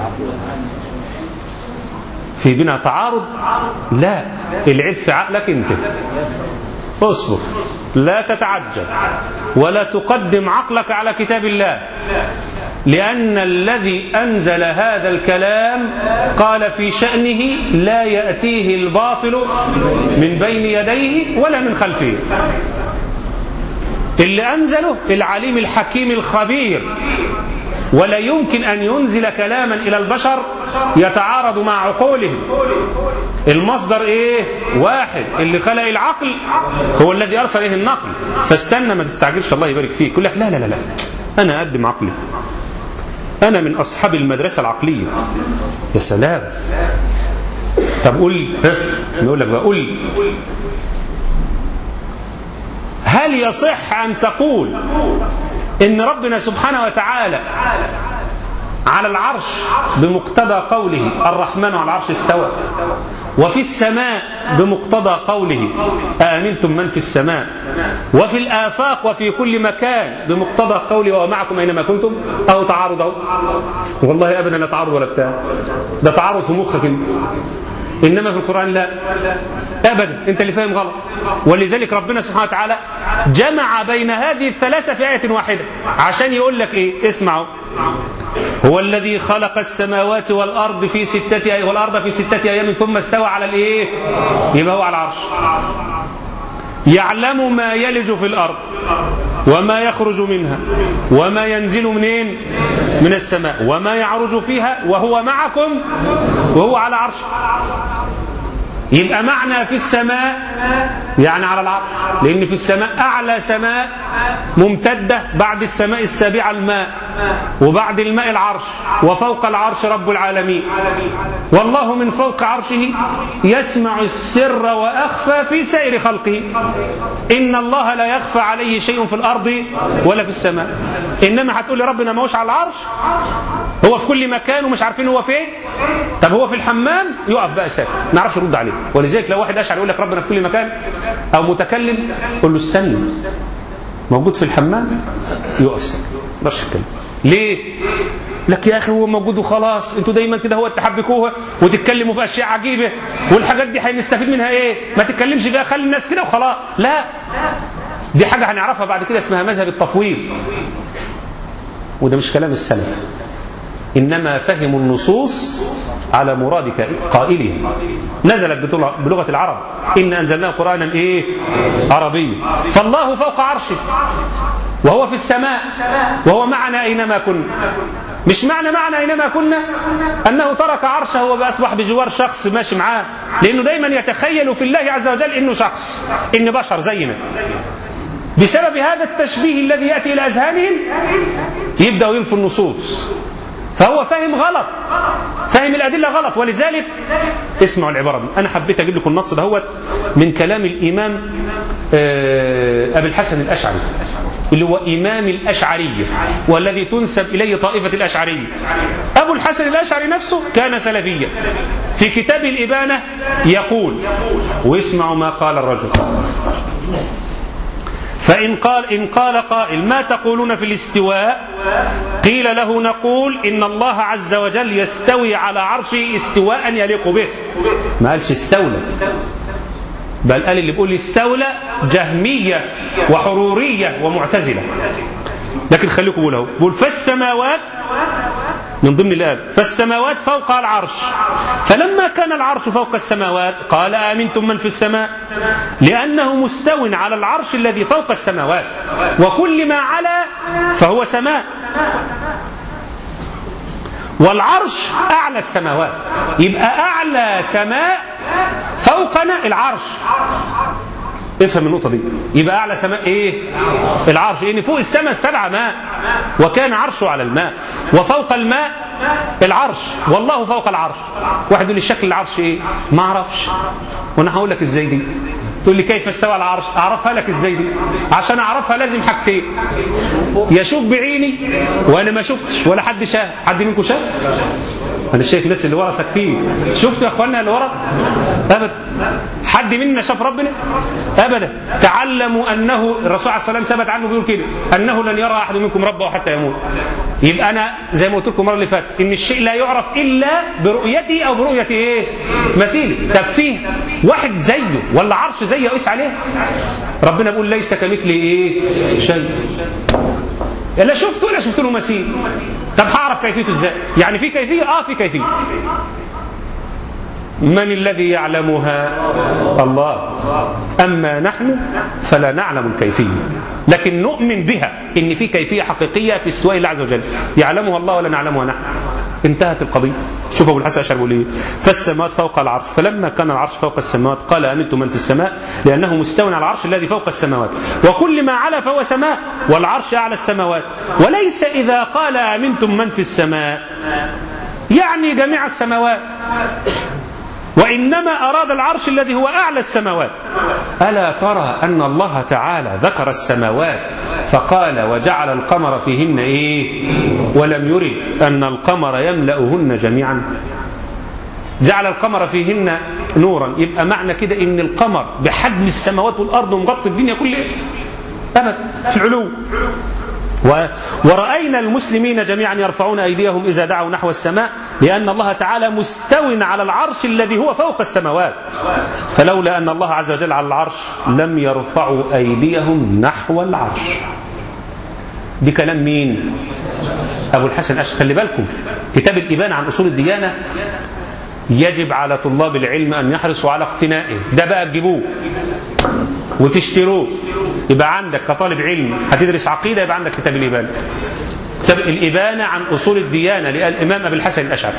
في بينها تعارض لا العيب في عقلك انت اصبر لا تتعجل ولا تقدم عقلك على كتاب الله لأن الذي أنزل هذا الكلام قال في شأنه لا يأتيه الباطل من بين يديه ولا من خلفه اللي أنزله العليم الحكيم الخبير ولا يمكن أن ينزل كلاما إلى البشر يتعارض مع عقولهم المصدر ايه واحد اللي خلق العقل هو الذي ارسل اليه النقل فاستنى ما تستعجلش الله يبارك فيك يقول لك لا لا لا لا انا اقدم عقلي انا من اصحاب المدرسه العقليه يا سلام طب قول لي ها نقول لك بقى قول لي هل يصح ان تقول ان ربنا سبحانه وتعالى على العرش بمقتضى قوله الرحمن على العرش استوى وفي السماء بمقتضى قوله أأمنتم من في السماء وفي الآفاق وفي كل مكان بمقتضى قوله ومعكم أينما كنتم أو تعارض أو والله أبدا لا تعارض ولا بتاع ده تعارض في مخك انت إنما في القرآن لا أبدا أنت اللي فاهم غلط ولذلك ربنا سبحانه وتعالى جمع بين هذه الثلاثة في آية واحدة عشان يقول لك إيه اسمعوا هو الذي خلق السماوات والأرض في ستة أيام والأرض في ستة أيام ثم استوى على الإيه يبقى هو على العرش يعلم ما يلج في الأرض وما يخرج منها وما ينزل منين من السماء وما يعرج فيها وهو معكم وهو على عرش يبقى معنى في السماء يعني على العرش لأن في السماء أعلى سماء ممتدة بعد السماء السابعة الماء وبعد الماء العرش وفوق العرش رب العالمين والله من فوق عرشه يسمع السر وأخفى في سائر خلقه إن الله لا يخفى عليه شيء في الأرض ولا في السماء إنما هتقول لي ربنا ما هوش على العرش هو في كل مكان ومش عارفين هو فين طب هو في الحمام يقف بقى ساكت ما يعرفش يرد عليه ولذلك لو واحد اشعر يقول لك ربنا في كل مكان او متكلم قول له استنى موجود في الحمام يقف ساكت ما يقدرش يتكلم ليه لك يا اخي هو موجود وخلاص انتوا دايما كده هو تحبكوها وتتكلموا في اشياء عجيبه والحاجات دي هنستفيد منها ايه ما تتكلمش فيها خلي الناس كده وخلاص لا دي حاجه هنعرفها بعد كده اسمها مذهب التفويض وده مش كلام السلف إنما فهموا النصوص على مراد قائلهم نزلت بلغة العرب إن أنزلناه قرآنا إيه عربي فالله فوق عرشه وهو في السماء وهو معنا أينما كنا مش معنى معنا أينما كنا أنه ترك عرشه وأصبح بجوار شخص ماشي معاه لأنه دايما يتخيل في الله عز وجل إنه شخص إن بشر زينا بسبب هذا التشبيه الذي يأتي إلى أذهانهم يبدأوا ينفوا النصوص فهو فاهم غلط فاهم الأدلة غلط ولذلك اسمعوا العبارة دي أنا حبيت أجيب لكم النص دهوت من كلام الإمام أبي الحسن الأشعري اللي هو إمام الأشعرية والذي تنسب إليه طائفة الأشعرية أبو الحسن الأشعري نفسه كان سلفيا في كتاب الإبانة يقول واسمعوا ما قال الرجل فإن قال إن قال قائل ما تقولون في الاستواء قيل له نقول إن الله عز وجل يستوي على عرشه استواء يليق به ما قالش استولى بل قال اللي بيقول استولى جهمية وحرورية ومعتزلة لكن خليكم بقول اهو بقول فالسماوات من ضمن الآية فالسماوات فوق العرش فلما كان العرش فوق السماوات قال آمنتم من في السماء لأنه مستو على العرش الذي فوق السماوات وكل ما علا فهو سماء والعرش أعلى السماوات يبقى أعلى سماء فوقنا العرش افهم النقطة دي يبقى أعلى سماء إيه العرش لأن فوق السماء السبعة ماء وكان عرشه على الماء وفوق الماء العرش والله فوق العرش واحد يقول لي شكل العرش إيه ما أعرفش وأنا هقول لك إزاي دي تقول لي كيف استوى على العرش أعرفها لك إزاي دي عشان أعرفها لازم حاجتين يشوف بعيني وأنا ما شفتش ولا حد شاف حد منكم شاف انا شايف الناس اللي ورا ساكتين شفتوا يا اخوانا اللي ورا ابدا حد منا شاف ربنا ابدا تعلموا انه الرسول عليه الصلاه والسلام ثبت عنه بيقول كده انه لن يرى احد منكم ربه حتى يموت يبقى انا زي ما قلت لكم المره اللي فاتت ان الشيء لا يعرف الا برؤيته او برؤيه ايه مثيله طب فيه واحد زيه ولا عرش زيه قيس عليه ربنا بيقول ليس كمثله ايه شيء لا شفته ولا شفت له مثيل طب هعرف كيفيته ازاي يعني في كيفيه اه في كيفيه من الذي يعلمها الله اما نحن فلا نعلم الكيفيه لكن نؤمن بها ان في كيفيه حقيقيه في استواء الله عز وجل يعلمها الله ولا نعلمها نحن انتهت القضيه شوف ابو الحسن الاشعري بيقول ايه فالسماوات فوق العرش فلما كان العرش فوق السماوات قال امنتم من في السماء لانه مستو على العرش الذي فوق السماوات وكل ما علا فهو سماء والعرش اعلى السماوات وليس اذا قال امنتم من في السماء يعني جميع السماوات وإنما أراد العرش الذي هو أعلى السماوات ألا ترى أن الله تعالى ذكر السماوات فقال وجعل القمر فيهن إيه ولم يرد أن القمر يملأهن جميعا جعل القمر فيهن نورا يبقى معنى كده ان القمر بحجم السماوات والارض ومغطي الدنيا كلها ابد في العلو و... ورأينا المسلمين جميعا يرفعون أيديهم إذا دعوا نحو السماء لأن الله تعالى مستو على العرش الذي هو فوق السماوات فلولا أن الله عز وجل على العرش لم يرفعوا أيديهم نحو العرش دي كلام مين أبو الحسن أشهر خلي بالكم كتاب الإبانة عن أصول الديانة يجب على طلاب العلم أن يحرصوا على اقتنائه ده بقى تجيبوه وتشتروه يبقى عندك كطالب علم هتدرس عقيدة يبقى عندك كتاب الإبانة كتاب الإبانة عن أصول الديانة للإمام أبي الحسن الأشعري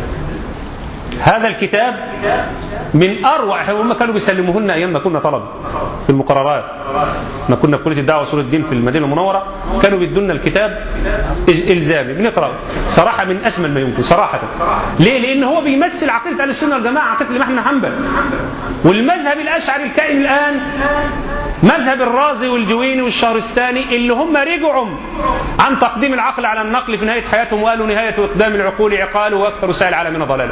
هذا الكتاب من أروع هم كانوا بيسلموهن أيام ما كنا طلبة في المقررات ما كنا في كلية الدعوة وأصول الدين في المدينة المنورة كانوا بيدونا الكتاب إلزامي بنقرأ صراحة من أجمل ما يمكن صراحة ليه؟ لأن هو بيمثل عقيدة أهل السنة والجماعة عقيدة الإمام أحمد حنبل والمذهب الأشعري الكائن الآن مذهب الرازي والجويني والشهرستاني اللي هم رجعوا عن تقديم العقل على النقل في نهاية حياتهم وقالوا نهاية إقدام العقول عقال وأكثر سائل العالمين ضلالا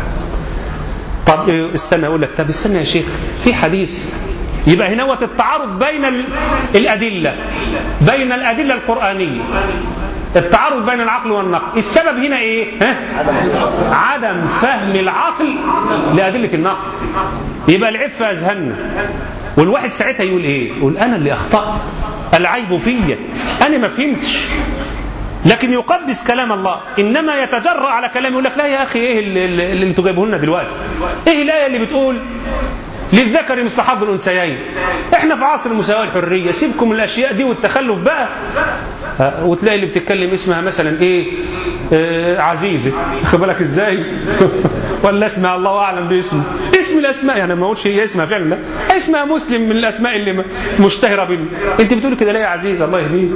طب استنى أقول لك طب استنى يا شيخ في حديث يبقى هنا هو التعارض بين الأدلة بين الأدلة القرآنية التعارض بين العقل والنقل السبب هنا ايه ها؟ عدم فهم العقل لأدلة النقل يبقى العيب في أذهاننا والواحد ساعتها يقول ايه يقول انا اللي اخطأت العيب فيا انا ما فهمتش لكن يقدس كلام الله انما يتجرأ على كلام يقول لك لا يا اخي ايه اللي, اللي انتوا جايبوه لنا دلوقتي ايه الايه اللي بتقول للذكر مثل حظ الانثيين احنا في عصر المساواه والحريه سيبكم من الاشياء دي والتخلف بقى وتلاقي اللي بتتكلم اسمها مثلا ايه آه عزيزه خد بالك ازاي ولا اسمها الله اعلم باسمه اسم الاسماء يعني ما اقولش هي اسمها فعلا لا اسمها مسلم من الاسماء اللي مشتهره بينا انت بتقول كده ليه يا عزيز الله يهديك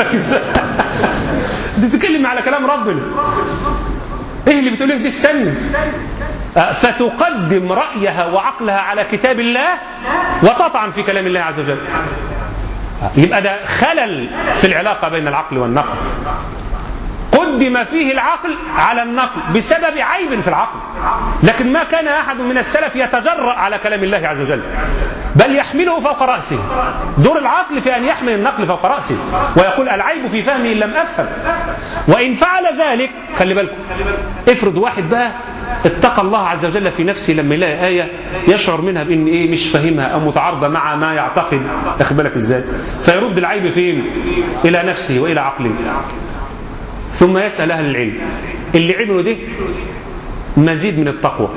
دي بتتكلم على كلام ربنا ايه اللي بتقول دي استنى فتقدم رأيها وعقلها على كتاب الله وتطعن في كلام الله عز وجل يبقى ده خلل في العلاقة بين العقل والنقل قدم فيه العقل على النقل بسبب عيب في العقل لكن ما كان أحد من السلف يتجرأ على كلام الله عز وجل بل يحمله فوق رأسه دور العقل في أن يحمل النقل فوق رأسه ويقول العيب في فهمي إن لم أفهم وإن فعل ذلك خلي بالكم افرض واحد بقى اتقى الله عز وجل في نفسه لما يلاقي آية يشعر منها بأن إيه مش فاهمها أو متعارضة مع ما يعتقد أخد بالك إزاي فيرد العيب فين إلى نفسه وإلى عقله ثم يسأل أهل العلم اللي عملوا ده مزيد من التقوى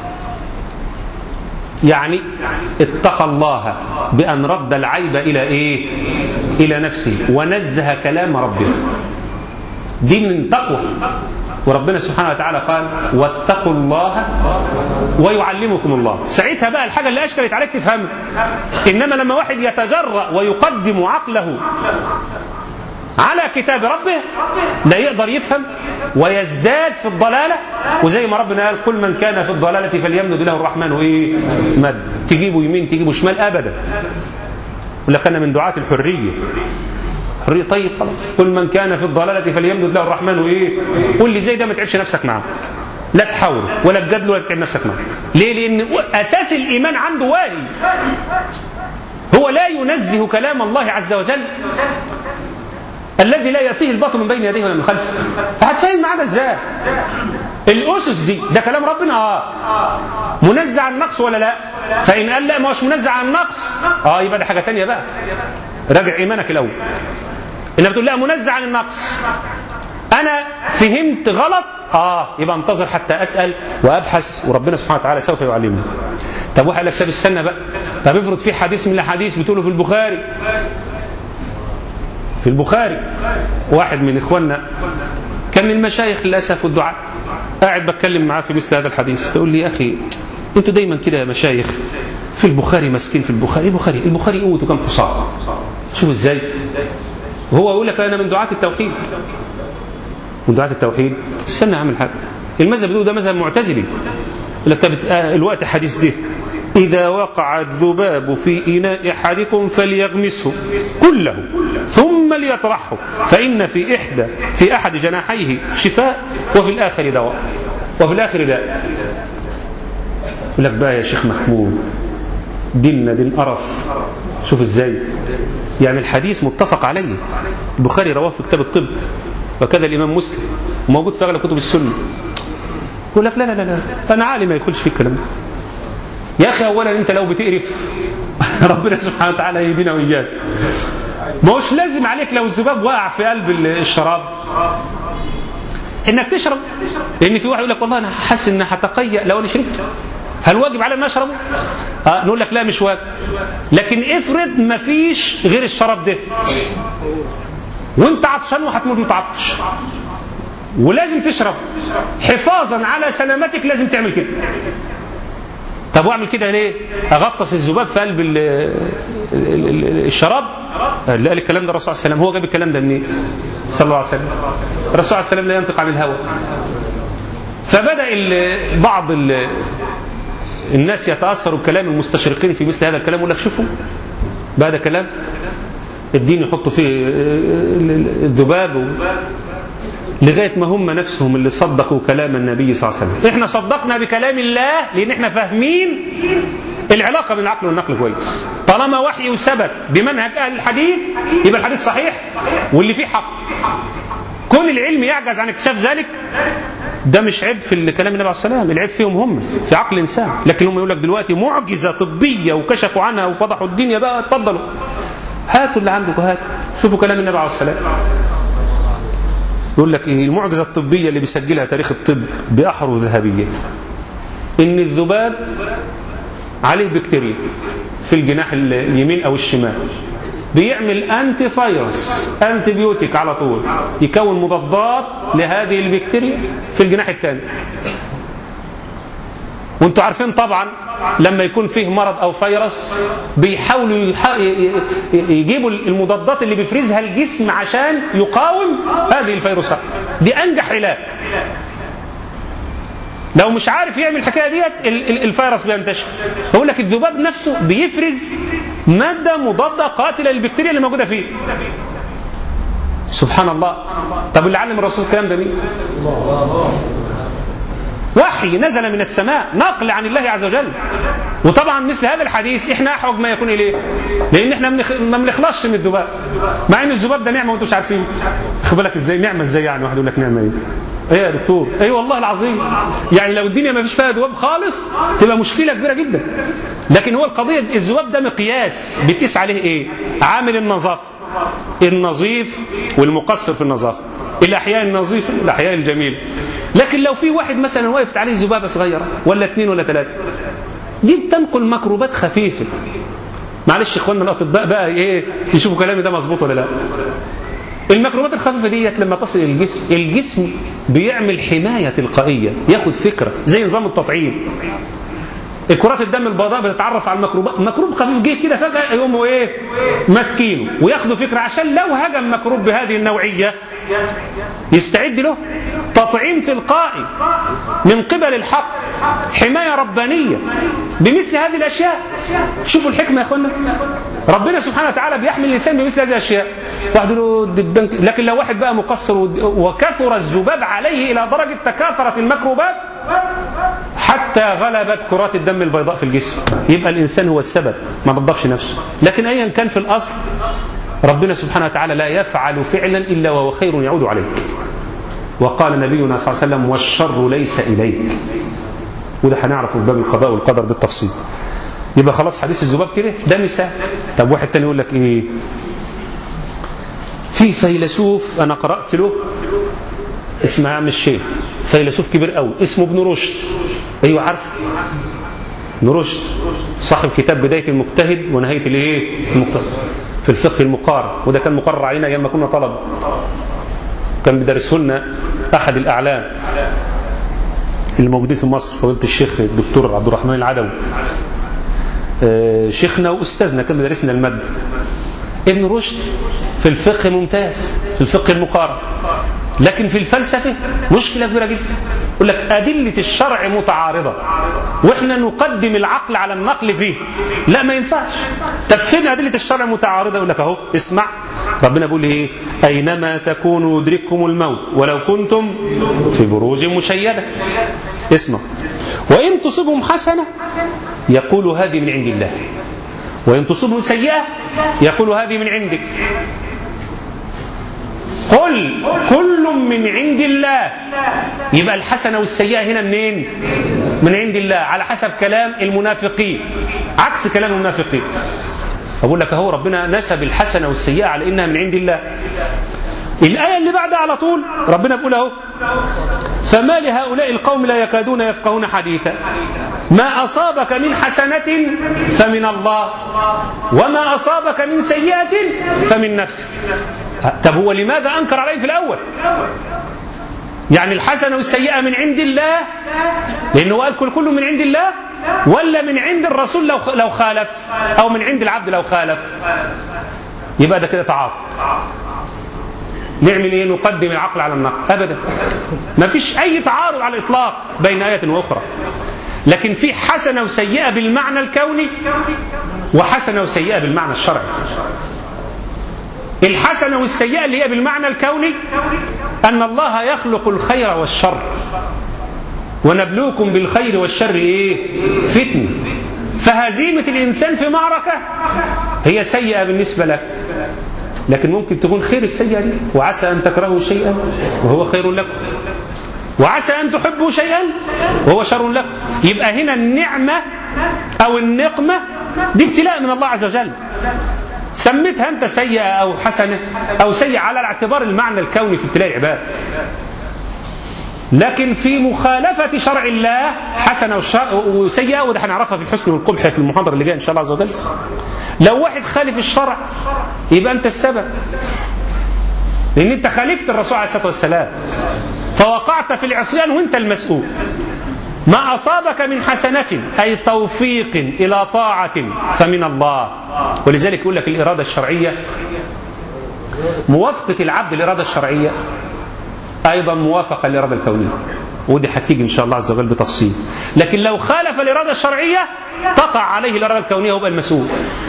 يعني اتقى الله بأن رد العيب إلى إيه إلى نفسه ونزه كلام ربه دي من تقوى وربنا سبحانه وتعالى قال واتقوا الله ويعلمكم الله ساعتها بقى الحاجة اللي أشكلت عليك تفهمها إنما لما واحد يتجرأ ويقدم عقله على كتاب ربه لا يقدر يفهم ويزداد في الضلالة وزي ما ربنا قال كل من كان في الضلالة فليمدد له الرحمن وإيه مد تجيبه يمين تجيبه شمال أبدا ولا كان من دعاة الحرية حرية طيب خلاص كل من كان في الضلالة فليمدد له الرحمن وإيه قول لي زي ده ما تعبش نفسك معاه لا تحاوره ولا تجادله ولا تتعب نفسك معه ليه لان اساس الايمان عنده واهي هو لا ينزه كلام الله عز وجل الذي لا ياتيه الباطل من بين يديه ولا من خلفه فهتفهم معاه ده ازاي الاسس دي ده كلام ربنا اه منزع عن النقص ولا لا فان قال لا ما هوش منزع عن النقص اه يبقى ده حاجه تانية بقى راجع ايمانك الاول انما بتقول لا منزع عن النقص انا فهمت غلط اه يبقى انتظر حتى اسال وابحث وربنا سبحانه وتعالى سوف يعلمني طب واحد قال لك طب استنى بقى طب افرض في حديث من الاحاديث بتقوله في البخاري في البخاري واحد من اخواننا كان من المشايخ للاسف والدعاء قاعد بتكلم معاه في مثل هذا الحديث فيقول لي يا اخي انتوا دايما كده يا مشايخ في البخاري ماسكين في البخاري البخاري البخاري قوته كم حصان شوف ازاي وهو يقول لك انا من دعاة التوحيد من دعاة التوحيد استنى اعمل حاجه المذهب ده, ده مذهب معتزلي يقول لك طب آه، الوقت حديث ده إذا وقع الذباب في إناء أحدكم فليغمسه كله ثم ليطرحه فإن في إحدى في أحد جناحيه شفاء وفي الآخر دواء وفي الآخر داء يقول لك بقى يا شيخ محمود ديننا دين قرف شوف ازاي يعني الحديث متفق عليه البخاري رواه في كتاب الطب وكذا الإمام مسلم وموجود في أغلب كتب السنة يقول لك لا لا لا لا أنا عالي ما يدخلش في الكلام ده يا أخي أولا أنت لو بتقرف ربنا سبحانه وتعالى يهدينا وإياك ما هوش لازم عليك لو الذباب وقع في قلب الشراب انك تشرب لان في واحد يقول لك والله انا حاسس ان هتقيأ لو انا شربت هل واجب علي ان اشربه؟ آه نقول لك لا مش واجب لكن افرض ما فيش غير الشراب ده وانت عطشان وهتموت متعطش ولازم تشرب حفاظا على سلامتك لازم تعمل كده طب واعمل كده ليه اغطس الذباب في قلب ال ال ال الشراب لا قال الكلام ده الرسول صلى الله عليه وسلم هو جاب الكلام ده منين صلى الله عليه وسلم الرسول عليه وسلم لا ينطق عن الهوى فبدا ال- بعض ال- الناس يتاثروا بكلام المستشرقين في مثل هذا الكلام يقول لك شوفوا بقى ده كلام الدين يحطوا فيه الذباب و... لغايه ما هم نفسهم اللي صدقوا كلام النبي صلى الله عليه وسلم احنا صدقنا بكلام الله لان احنا فاهمين العلاقه بين العقل والنقل كويس طالما وحي وثبت بمنهج اهل الحديث يبقى الحديث صحيح واللي فيه حق كون العلم يعجز عن اكتشاف ذلك ده مش عيب في كلام النبي عليه الصلاه والسلام العيب فيهم هم في عقل الانسان لكن هم يقول لك دلوقتي معجزه طبيه وكشفوا عنها وفضحوا الدنيا بقى اتفضلوا هاتوا اللي عندكم هاتوا شوفوا كلام النبي عليه الصلاه والسلام يقول لك إيه المعجزة الطبية اللي بيسجلها تاريخ الطب بأحرف ذهبية إن الذباب عليه بكتيريا في الجناح اليمين أو الشمال بيعمل أنتي فيروس أنتي بيوتيك على طول يكون مضادات لهذه البكتيريا في الجناح الثاني وانتوا عارفين طبعا لما يكون فيه مرض او فيروس بيحاولوا يح... يجيبوا المضادات اللي بيفرزها الجسم عشان يقاوم هذه الفيروسات دي انجح علاج لو مش عارف يعمل الحكايه ديت ال- ال- الفيروس بينتشر بقول لك الذباب نفسه بيفرز ماده مضاده قاتله للبكتيريا اللي موجوده فيه سبحان الله طب اللي علم الرسول الكلام ده مين وحي نزل من السماء نقل عن الله عز وجل وطبعا مثل هذا الحديث احنا احوج ما يكون اليه لان احنا منخ... ما بنخلصش من الذباب مع ان الذباب ده نعمه وانتم مش عارفين خد بالك ازاي نعمه ازاي يعني واحد يقول لك نعمه ايه ايه يا دكتور اي أيوة والله العظيم يعني لو الدنيا ما فيش فيها ذباب خالص تبقى مشكله كبيره جدا لكن هو القضيه الذباب ده مقياس بتقيس عليه ايه عامل النظافه النظيف والمقصر في النظافه الاحياء النظيفه الاحياء الجميله لكن لو في واحد مثلا وقفت عليه ذبابه صغيره ولا اثنين ولا ثلاثه دي بتنقل ميكروبات خفيفه معلش يا اخواننا الاطباء بقى ايه يشوفوا كلامي ده مظبوط ولا لا الميكروبات الخفيفه ديت لما تصل الجسم الجسم بيعمل حمايه تلقائيه ياخد فكره زي نظام التطعيم كرات الدم البيضاء بتتعرف على الميكروبات ميكروب خفيف جه كده فجاه يقوموا ايه ماسكينه وياخدوا فكره عشان لو هجم ميكروب بهذه النوعيه يستعد له تطعيم تلقائي من قبل الحق حمايه ربانيه بمثل هذه الاشياء شوفوا الحكمه يا اخوانا ربنا سبحانه وتعالى بيحمي الانسان بمثل هذه الاشياء واحد يقول له دبان- لكن لو واحد بقى مقصر ود- وكثر الذباب عليه الى درجه تكاثرت الميكروبات حتى غلبت كرات الدم البيضاء في الجسم يبقى الإنسان هو السبب ما نظفش نفسه لكن أيا كان في الأصل ربنا سبحانه وتعالى لا يفعل فعلا إلا وهو خير يعود عليك وقال نبينا صلى الله عليه وسلم والشر ليس إليك وده هنعرفه في باب القضاء والقدر بالتفصيل يبقى خلاص حديث الذباب كده ده مثال طب واحد تاني يقول لك ايه في فيلسوف انا قرات له اسمه عم الشيخ فيلسوف كبير قوي اسمه ابن رشد ايوه عارف ابن رشد صاحب كتاب بدايه المجتهد ونهايه الايه المجتهد في الفقه المقارن وده كان مقرر علينا ايام ما كنا طلب كان بيدرسه لنا احد الاعلام الموجودين في مصر فضيله الشيخ الدكتور عبد الرحمن العدوي آه، شيخنا واستاذنا كان بيدرسنا الماده ابن رشد في الفقه ممتاز في الفقه المقارن لكن في الفلسفه مشكله كبيره جدا يقول لك ادله الشرع متعارضه واحنا نقدم العقل على النقل فيه لا ما ينفعش طب فين ادله الشرع متعارضه يقول لك اهو اسمع ربنا بيقول ايه اينما تكونوا يدرككم الموت ولو كنتم في بروج مشيده اسمع وان تصبهم حسنه يقول هذه من عند الله وإن تصبهم سيئة يقول هذه من عندك قل كل من عند الله يبقى الحسنة والسيئة هنا منين من عند الله على حسب كلام المنافقين عكس كلام المنافقين أقول لك أهو ربنا نسب الحسنة والسيئة على إنها من عند الله الآية اللي بعدها على طول ربنا بيقول أهو فما لهؤلاء القوم لا يكادون يفقهون حديثا ما أصابك من حسنة فمن الله وما أصابك من سيئة فمن نفسك طب هو لماذا أنكر عليه في الأول يعني الحسنة والسيئة من عند الله لأنه قال كل كله من عند الله ولا من عند الرسول لو لو خالف أو من عند العبد لو خالف يبقى ده كده تعاطف نعمل ايه نقدم العقل على النقل ابدا ما فيش اي تعارض على الاطلاق بين ايه واخرى لكن في حسنه وسيئه بالمعنى الكوني وحسنه وسيئه بالمعنى الشرعي الحسنه والسيئه اللي هي بالمعنى الكوني ان الله يخلق الخير والشر ونبلوكم بالخير والشر ايه فتن فهزيمه الانسان في معركه هي سيئه بالنسبه له لكن ممكن تكون خير السيئة دي وعسى أن تكرهوا شيئا وهو خير لكم وعسى أن تحبوا شيئا وهو شر لكم يبقى هنا النعمة أو النقمة دي ابتلاء من الله عز وجل سميتها أنت سيئة أو حسنة أو سيئة على اعتبار المعنى الكوني في ابتلاء العباد لكن في مخالفة شرع الله حسنة وسيئة وده هنعرفها في الحسن والقبح في المحاضرة اللي جاية إن شاء الله عز وجل لو واحد خالف الشرع يبقى أنت السبب لأن أنت خالفت الرسول عليه الصلاة والسلام فوقعت في العصيان وأنت المسؤول ما أصابك من حسنة أي توفيق إلى طاعة فمن الله ولذلك يقول لك الإرادة الشرعية موافقة العبد الإرادة الشرعية أيضا موافقة للإرادة الكونية ودي هتيجي إن شاء الله عز وجل بتفصيل لكن لو خالف الإرادة الشرعية تقع عليه الإرادة الكونية ويبقى المسؤول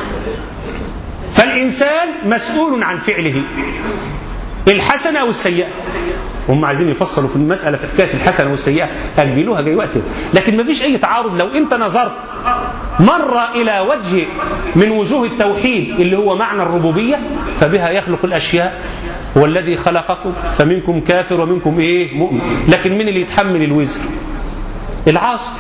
فالإنسان مسؤول عن فعله الحسنة والسيئة هم عايزين يفصلوا في المسألة في حكاية الحسنة والسيئة أجلوها جاي وقتها لكن ما فيش أي تعارض لو أنت نظرت مرة إلى وجه من وجوه التوحيد اللي هو معنى الربوبية فبها يخلق الأشياء هو الذي خلقكم فمنكم كافر ومنكم إيه مؤمن لكن من اللي يتحمل الوزر العاصي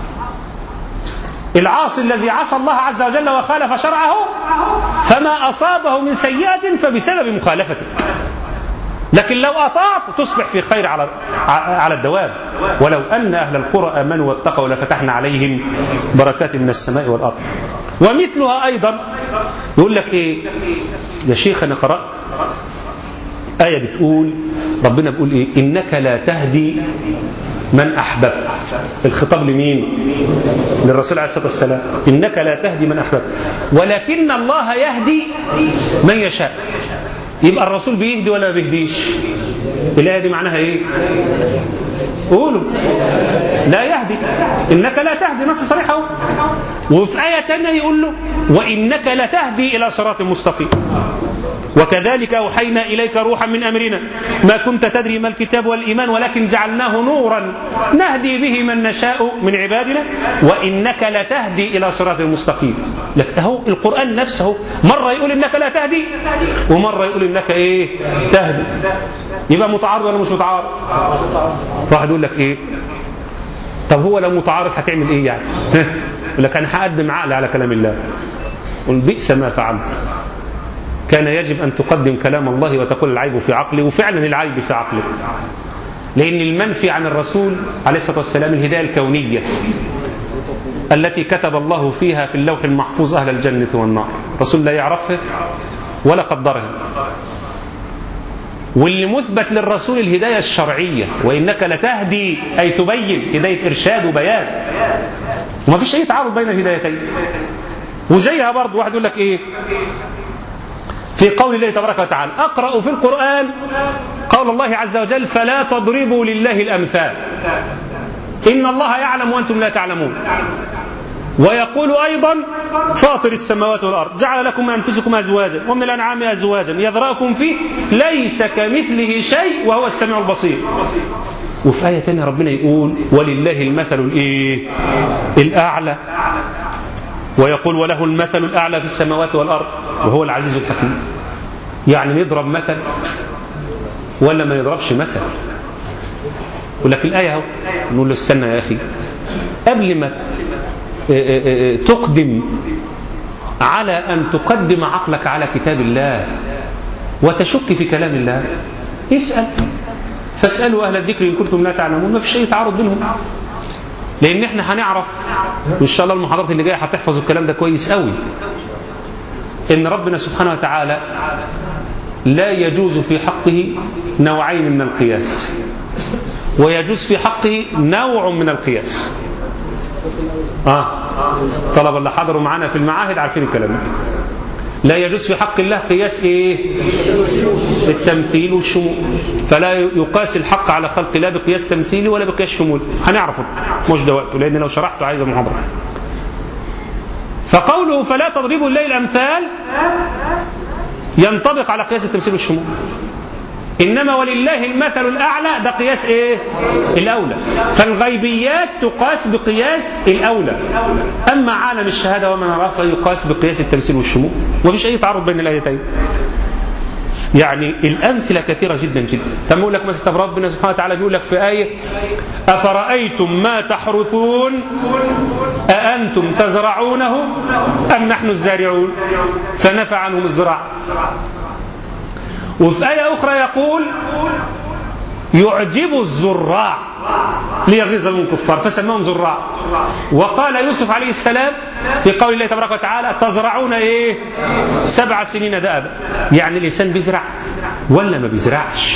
العاصي الذي عصى الله عز وجل وخالف شرعه فما أصابه من سيئة فبسبب مخالفته لكن لو أطعت تصبح في خير على على الدوام ولو أن أهل القرى آمنوا واتقوا لفتحنا عليهم بركات من السماء والأرض ومثلها أيضا يقول لك إيه يا شيخ أنا قرأت آية بتقول ربنا بيقول إيه إنك لا تهدي من أحببت الخطاب لمين للرسول عليه الصلاة والسلام إنك لا تهدي من أحببت ولكن الله يهدي من يشاء يبقى الرسول بيهدي ولا ما بيهديش الآية دي معناها إيه قولوا لا يهدي انك لا تهدي نص صريح اهو وفي ايه ثانيه يقول له وانك لتهدي الى صراط مستقيم وكذلك اوحينا اليك روحا من امرنا ما كنت تدري ما الكتاب والايمان ولكن جعلناه نورا نهدي به من نشاء من عبادنا وانك لتهدي الى صراط مستقيم لك اهو القران نفسه مره يقول انك لا تهدي ومره يقول انك ايه تهدي يبقى متعارض ولا مش متعارض واحد يقول لك ايه طب هو لو متعارض هتعمل ايه يعني يقول لك انا هقدم عقل على كلام الله قل بئس ما فعلت كان يجب أن تقدم كلام الله وتقول العيب في عقلي وفعلا العيب في عقلك لأن المنفي عن الرسول عليه الصلاة والسلام الهداية الكونية التي كتب الله فيها في اللوح المحفوظ أهل الجنة والنار الرسول لا يعرفها ولا قدرها واللي مثبت للرسول الهداية الشرعية وإنك لتهدي أي تبين هداية إرشاد وبيان وما فيش أي تعارض بين الهدايتين وزيها برضه واحد يقول لك إيه في قول الله تبارك وتعالى أقرأ في القرآن قول الله عز وجل فلا تضربوا لله الأمثال إن الله يعلم وأنتم لا تعلمون ويقول أيضا فاطر السماوات والأرض جعل لكم من أنفسكم أزواجا ومن الأنعام أزواجا يذرأكم فيه ليس كمثله شيء وهو السميع البصير وفي آية تانية ربنا يقول ولله المثل الإيه الأعلى ويقول وله المثل الأعلى في السماوات والأرض وهو العزيز الحكيم يعني نضرب مثل ولا ما نضربش مثل يقول لك الآية اهو نقول له استنى يا أخي قبل ما تقدم على أن تقدم عقلك على كتاب الله وتشك في كلام الله اسأل فاسألوا أهل الذكر إن كنتم لا تعلمون ما فيش أي تعارض بينهم لأن احنا هنعرف وإن شاء الله المحاضرات اللي جاية هتحفظوا الكلام ده كويس قوي إن ربنا سبحانه وتعالى لا يجوز في حقه نوعين من القياس ويجوز في حقه نوع من القياس آه طلب اللي حضروا معانا في المعاهد عارفين الكلام ده لا يجوز في حق الله قياس ايه التمثيل والشمول فلا يقاس الحق على خلق الله بقياس تمثيلي ولا بقياس شمولي هنعرفه مش ده وقته لان لو شرحته عايز محاضره فقوله فلا تضربوا الليل الامثال ينطبق على قياس التمثيل والشمول انما ولله المثل الاعلى ده قياس ايه الاولى فالغيبيات تقاس بقياس الاولى اما عالم الشهاده وما نراه فيقاس بقياس التمثيل والشمول ومفيش اي تعارض بين الايتين يعني الامثله كثيره جدا جدا طب اقول لك مثلا طب ربنا سبحانه وتعالى بيقول لك في ايه افرايتم ما تحرثون اانتم تزرعونه ام نحن الزارعون فنفى عنهم الزراعه وفي آية أخرى يقول يعجب الزراع ليغيظ من الكفار فسماهم زراع وقال يوسف عليه السلام في قول الله تبارك وتعالى تزرعون ايه سبع سنين دابا يعني الانسان بيزرع ولا ما بيزرعش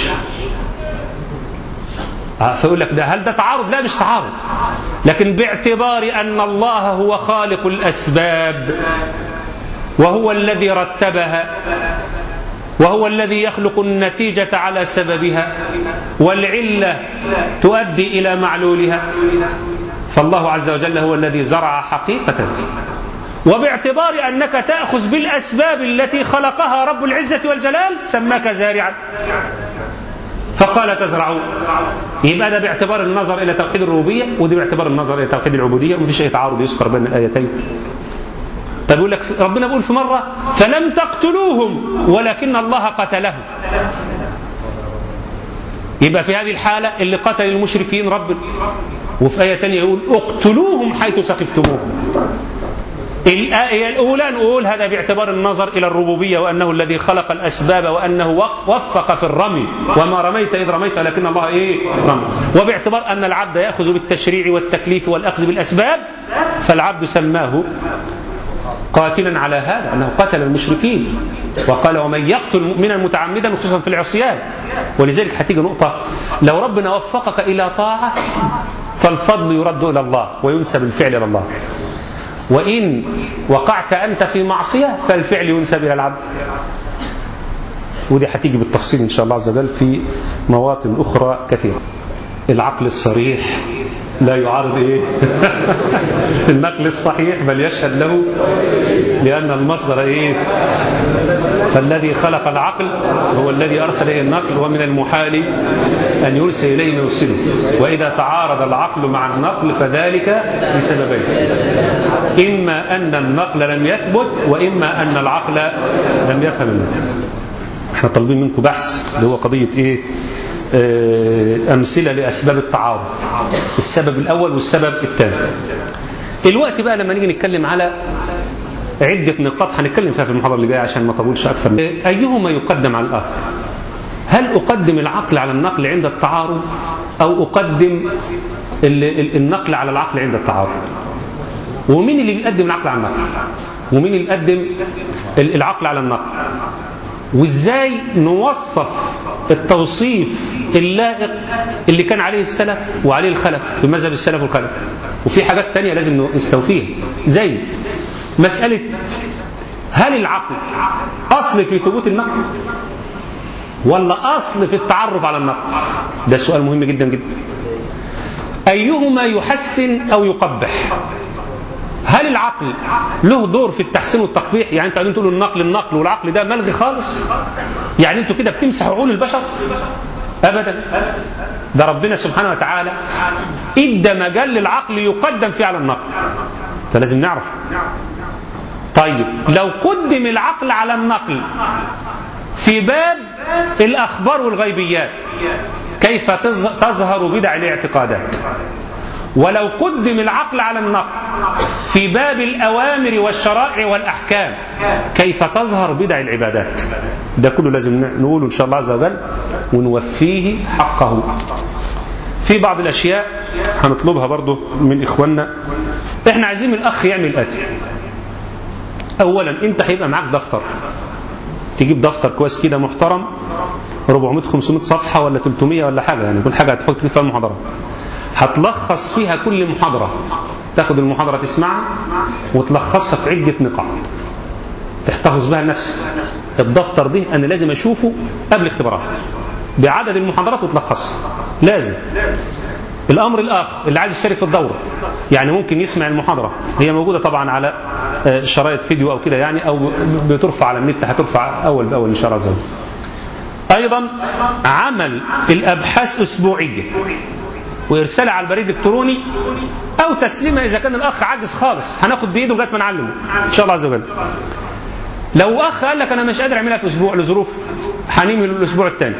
فيقول لك ده هل ده تعارض لا مش تعارض لكن باعتبار ان الله هو خالق الاسباب وهو الذي رتبها وهو الذي يخلق النتيجة على سببها والعلة تؤدي إلى معلولها فالله عز وجل هو الذي زرع حقيقة وباعتبار أنك تأخذ بالأسباب التي خلقها رب العزة والجلال سماك زارعا فقال تزرعون يبقى ده باعتبار النظر إلى توحيد الربوبية ودي باعتبار النظر إلى توحيد العبودية ومفيش أي تعارض يذكر بين الآيتين طب يقول لك ربنا بيقول في مرة فلم تقتلوهم ولكن الله قتلهم يبقى في هذه الحالة اللي قتل المشركين رب وفي آية ثانية يقول اقتلوهم حيث سقفتموهم الآية الأولى نقول هذا باعتبار النظر إلى الربوبية وأنه الذي خلق الأسباب وأنه وفق في الرمي وما رميت إذ رميت ولكن الله إيه رمى وباعتبار أن العبد يأخذ بالتشريع والتكليف والأخذ بالأسباب فالعبد سماه قاتلا على هذا أنه قتل المشركين وقال ومن يقتل مؤمنا متعمدا خصوصا في العصيان ولذلك هتيجي نقطة لو ربنا وفقك إلى طاعة فالفضل يرد إلى الله وينسب الفعل إلى الله وإن وقعت أنت في معصية فالفعل ينسب إلى العبد ودي هتيجي بالتفصيل إن شاء الله عز وجل في مواطن أخرى كثيرة العقل الصريح لا يعارض ايه النقل الصحيح بل يشهد له لأن المصدر ايه فالذي خلق العقل هو الذي أرسل إليه النقل ومن المحال أن يرسل إليه ما يرسله وإذا تعارض العقل مع النقل فذلك لسببين إما أن النقل لم يثبت وإما أن العقل لم يفهم النقل احنا طالبين منكم بحث اللي هو قضية ايه اه أمثلة لأسباب التعارض السبب الأول والسبب الثاني الوقت بقى لما نيجي نتكلم على عدة نقاط هنتكلم فيها في المحاضرة اللي جاية عشان ما اطولش أكثر من أيهما يقدم على الآخر هل أقدم العقل على النقل عند التعارض أو أقدم النقل على العقل عند التعارض ومين اللي بيقدم العقل على النقل ومين اللي بيقدم العقل على النقل وازاي نوصف التوصيف اللائق اللي كان عليه السلف وعليه الخلف في مذهب السلف والخلف وفي حاجات تانية لازم نستوفيها زي مسألة هل العقل أصل في ثبوت النقل ولا أصل في التعرف على النقل ده سؤال مهم جدا جدا أيهما يحسن أو يقبح هل العقل له دور في التحسين والتقبيح يعني انتوا قاعدين تقولوا النقل النقل والعقل ده ملغي خالص يعني انتوا كده بتمسحوا عقول البشر ابدا ده ربنا سبحانه وتعالى ادى مجال للعقل يقدم فيه على النقل فلازم نعرف طيب لو قدم العقل على النقل في باب الاخبار والغيبيات كيف تظهر بدع الاعتقادات ولو قدم العقل على النقل في باب الأوامر والشرائع والأحكام كيف تظهر بدع العبادات ده كله لازم نقوله إن شاء الله عز وجل ونوفيه حقه في بعض الأشياء هنطلبها برضو من إخواننا إحنا عايزين الأخ يعمل الآتي أولا أنت هيبقى معاك دفتر تجيب دفتر كويس كده محترم 400 500 صفحة ولا 300 ولا حاجة يعني كل حاجة هتحط فيها المحاضرة هتلخص فيها كل محاضرة تاخد المحاضرة تسمعها وتلخصها في عدة نقاط تحتفظ بها لنفسك الدفتر ده أنا لازم أشوفه قبل اختبارات بعدد المحاضرات وتلخصها لازم الأمر الآخر اللي عايز يشترك في الدورة يعني ممكن يسمع المحاضرة هي موجودة طبعا على شرايط فيديو أو كده يعني أو بترفع على النت هترفع أول بأول إن شاء الله عز وجل أيضا عمل الأبحاث أسبوعية وإرسالها على البريد الإلكتروني أو تسليمها إذا كان الأخ عاجز خالص هناخد بإيده لغاية ما نعلمه إن شاء الله عز وجل لو أخ قال لك أنا مش قادر أعملها في أسبوع لظروف هنمهل الأسبوع الثاني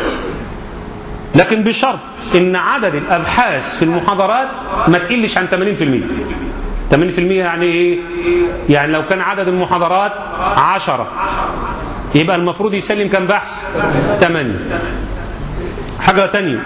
لكن بشرط إن عدد الأبحاث في المحاضرات ما تقلش عن 80% 80% يعني إيه؟ يعني لو كان عدد المحاضرات 10 يبقى المفروض يسلم كم بحث؟ 8 حاجة تانية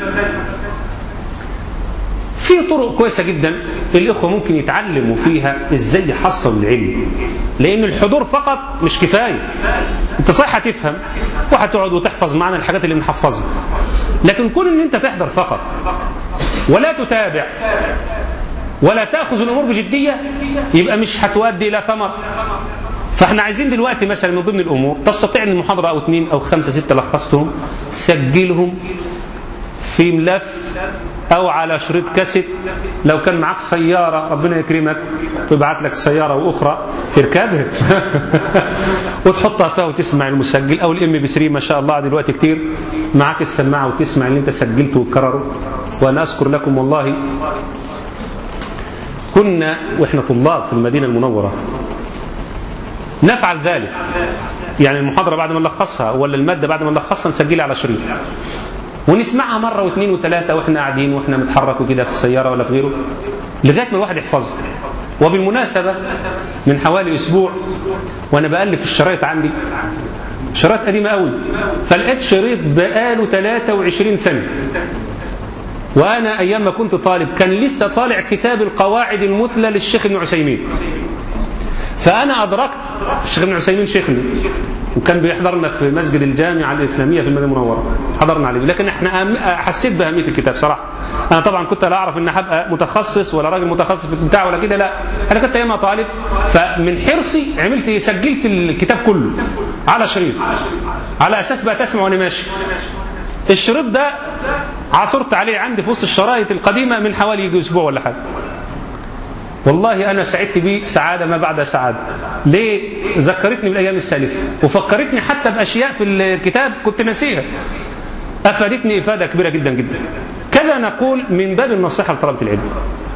في طرق كويسة جدا الإخوة ممكن يتعلموا فيها إزاي يحصل العلم لأن الحضور فقط مش كفاية أنت صحيح هتفهم وهتقعد وتحفظ معنا الحاجات اللي بنحفظها لكن كون أن أنت تحضر فقط ولا تتابع ولا تأخذ الأمور بجدية يبقى مش هتؤدي إلى ثمر فاحنا عايزين دلوقتي مثلا من ضمن الامور تستطيع ان محاضره او اثنين او خمسه سته لخصتهم سجلهم في ملف او على شريط كاسيت لو كان معاك سياره ربنا يكرمك ويبعت لك سياره واخرى تركبها وتحطها فيها وتسمع المسجل او الام بي 3 ما شاء الله دلوقتي كتير معاك السماعه وتسمع اللي انت سجلته وتكرره وانا اذكر لكم والله كنا واحنا طلاب في المدينه المنوره نفعل ذلك يعني المحاضره بعد ما نلخصها ولا الماده بعد ما نلخصها نسجلها على شريط ونسمعها مرة واثنين وثلاثة واحنا قاعدين واحنا متحركوا كده في السيارة ولا في غيره لغاية ما الواحد يحفظها وبالمناسبة من حوالي أسبوع وأنا بألف الشرايط عندي شرايط قديمة قوي فلقيت شريط بقاله 23 سنة وأنا أيام ما كنت طالب كان لسه طالع كتاب القواعد المثلى للشيخ ابن عثيمين فأنا أدركت الشيخ ابن عثيمين شيخنا وكان بيحضرنا في مسجد الجامعة الإسلامية في المدينة المنورة حضرنا عليه لكن احنا حسيت بأهمية الكتاب صراحة أنا طبعا كنت لا أعرف إن هبقى متخصص ولا راجل متخصص في البتاع ولا كده لا أنا كنت أيامها طالب فمن حرصي عملت سجلت الكتاب كله على شريط على أساس بقى تسمع وأنا ماشي الشريط ده عثرت عليه عندي في وسط الشرايط القديمة من حوالي يجي أسبوع ولا حاجة والله أنا سعدت بيه سعادة ما بعد سعادة ليه؟ ذكرتني بالأيام السالفة وفكرتني حتى بأشياء في الكتاب كنت ناسيها أفادتني إفادة كبيرة جدا جدا كذا نقول من باب النصيحة لطلبة العلم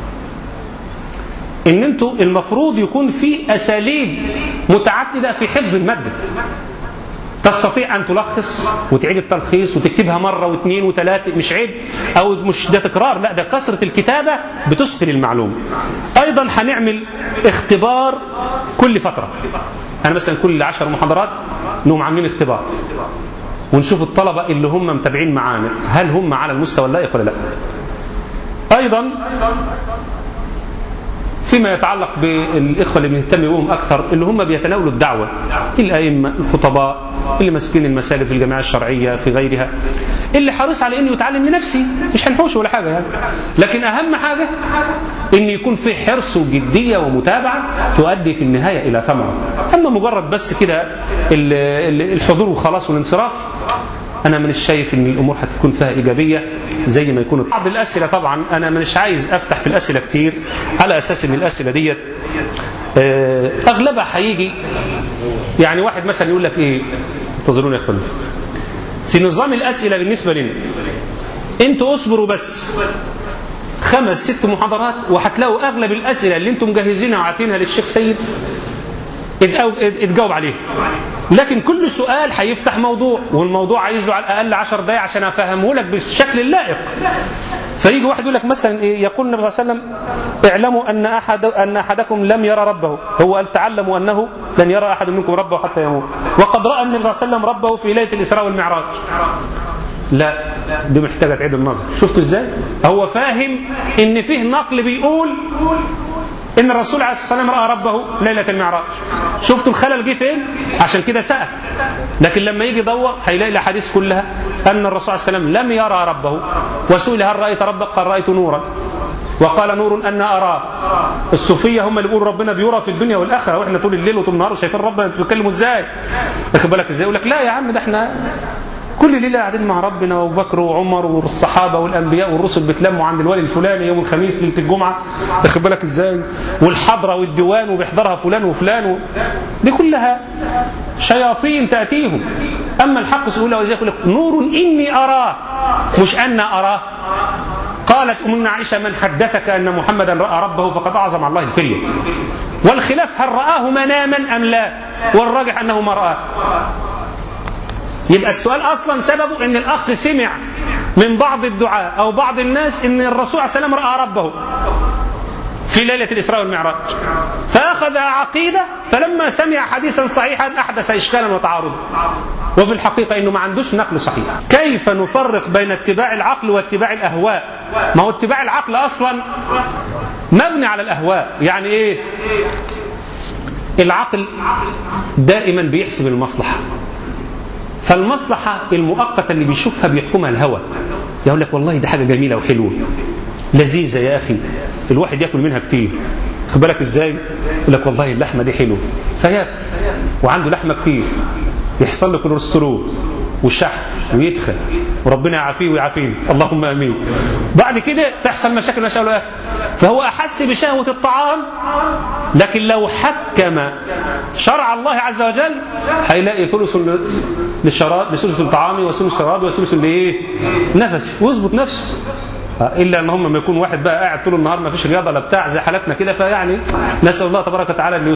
ان انتوا المفروض يكون في اساليب متعدده في حفظ الماده تستطيع ان تلخص وتعيد التلخيص وتكتبها مره واثنين وثلاثه مش عيب او مش ده تكرار لا ده كثره الكتابه بتثقل المعلومه ايضا هنعمل اختبار كل فتره انا مثلا كل عشر محاضرات نقوم عاملين اختبار ونشوف الطلبه اللي هم متابعين معانا هل هم على المستوى اللائق ولا لا ايضا فيما يتعلق بالاخوه اللي بنهتم بهم اكثر اللي هم بيتناولوا الدعوه الائمه الخطباء اللي ماسكين المسالك في الجماعه الشرعيه في غيرها اللي حريص على انه يتعلم لنفسه مش هنحوش ولا حاجه يعني لكن اهم حاجه ان يكون في حرص وجديه ومتابعه تؤدي في النهايه الى ثمره اما مجرد بس كده الحضور وخلاص والانصراف انا مش شايف ان الامور هتكون فيها ايجابيه زي ما يكون بعض الاسئله طبعا انا مش عايز افتح في الاسئله كتير على اساس ان الاسئله ديت اغلبها هيجي يعني واحد مثلا يقول لك ايه انتظروني يا اخواني في نظام الاسئله بالنسبه لنا انتوا اصبروا بس خمس ست محاضرات وهتلاقوا اغلب الاسئله اللي انتم مجهزينها وعاطينها للشيخ سيد اتجاوب عليه لكن كل سؤال هيفتح موضوع والموضوع عايز له على الاقل 10 دقائق عشان افهمه لك بالشكل اللائق فيجي واحد يقول لك مثلا إيه يقول النبي صلى الله عليه وسلم اعلموا ان احد ان احدكم لم يرى ربه هو قال تعلموا انه لن يرى احد منكم ربه حتى يموت وقد راى النبي صلى الله عليه وسلم ربه في ليله الاسراء والمعراج لا دي محتاجه تعيد النظر شفتوا ازاي هو فاهم ان فيه نقل بيقول ان الرسول عليه الصلاه والسلام راى ربه ليله المعراج شفتوا الخلل جه فين عشان كده سال لكن لما يجي يدور هيلاقي الاحاديث كلها ان الرسول عليه الصلاه والسلام لم يرى ربه وسئل هل رايت ربك قال رايت نورا وقال نور ان اراه الصوفيه هم اللي بيقولوا ربنا بيرى في الدنيا والاخره واحنا طول الليل وطول النهار شايفين ربنا بيتكلموا ازاي واخد بالك ازاي يقول لك لا يا عم ده احنا كل ليله قاعدين مع ربنا وابو بكر وعمر والصحابه والانبياء والرسل بيتلموا عند الولي الفلاني يوم الخميس ليله الجمعه واخد بالك ازاي والحضره والديوان وبيحضرها فلان وفلان و... دي كلها شياطين تاتيهم اما الحق سبحانه وتعالى يقول لك نور اني اراه مش ان اراه قالت أمنا عائشة من حدثك أن محمدا رأى ربه فقد أعظم الله الفرية والخلاف هل رآه مناما أم لا والراجح أنه ما رآه يبقى السؤال اصلا سببه ان الاخ سمع من بعض الدعاء او بعض الناس ان الرسول عليه السلام راى ربه في ليله الاسراء والمعراج فاخذ عقيده فلما سمع حديثا صحيحا احدث اشكالا وتعارضا وفي الحقيقه انه ما عندوش نقل صحيح كيف نفرق بين اتباع العقل واتباع الاهواء ما هو اتباع العقل اصلا مبني على الاهواء يعني ايه العقل دائما بيحسب المصلحه فالمصلحة المؤقتة اللي بيشوفها بيحكمها الهوى يقول لك والله دي حاجة جميلة وحلوة لذيذة يا أخي الواحد ياكل منها كتير خد بالك ازاي يقول لك والله اللحمة دي حلوة فياكل وعنده لحمة كتير يحصل له كوليسترول وشحم ويدخل وربنا يعافيه ويعافينا اللهم امين بعد كده تحصل مشاكل ما شاء الله فهو احس بشهوه الطعام لكن لو حكم شرع الله عز وجل هيلاقي ثلث للشراب بثلث الطعام وثلث الشراب وثلث لايه؟ نفس ويظبط نفسه الا ان هم ما يكون واحد بقى قاعد طول النهار ما فيش رياضه ولا بتاع زي حالتنا كده فيعني نسال الله تبارك وتعالى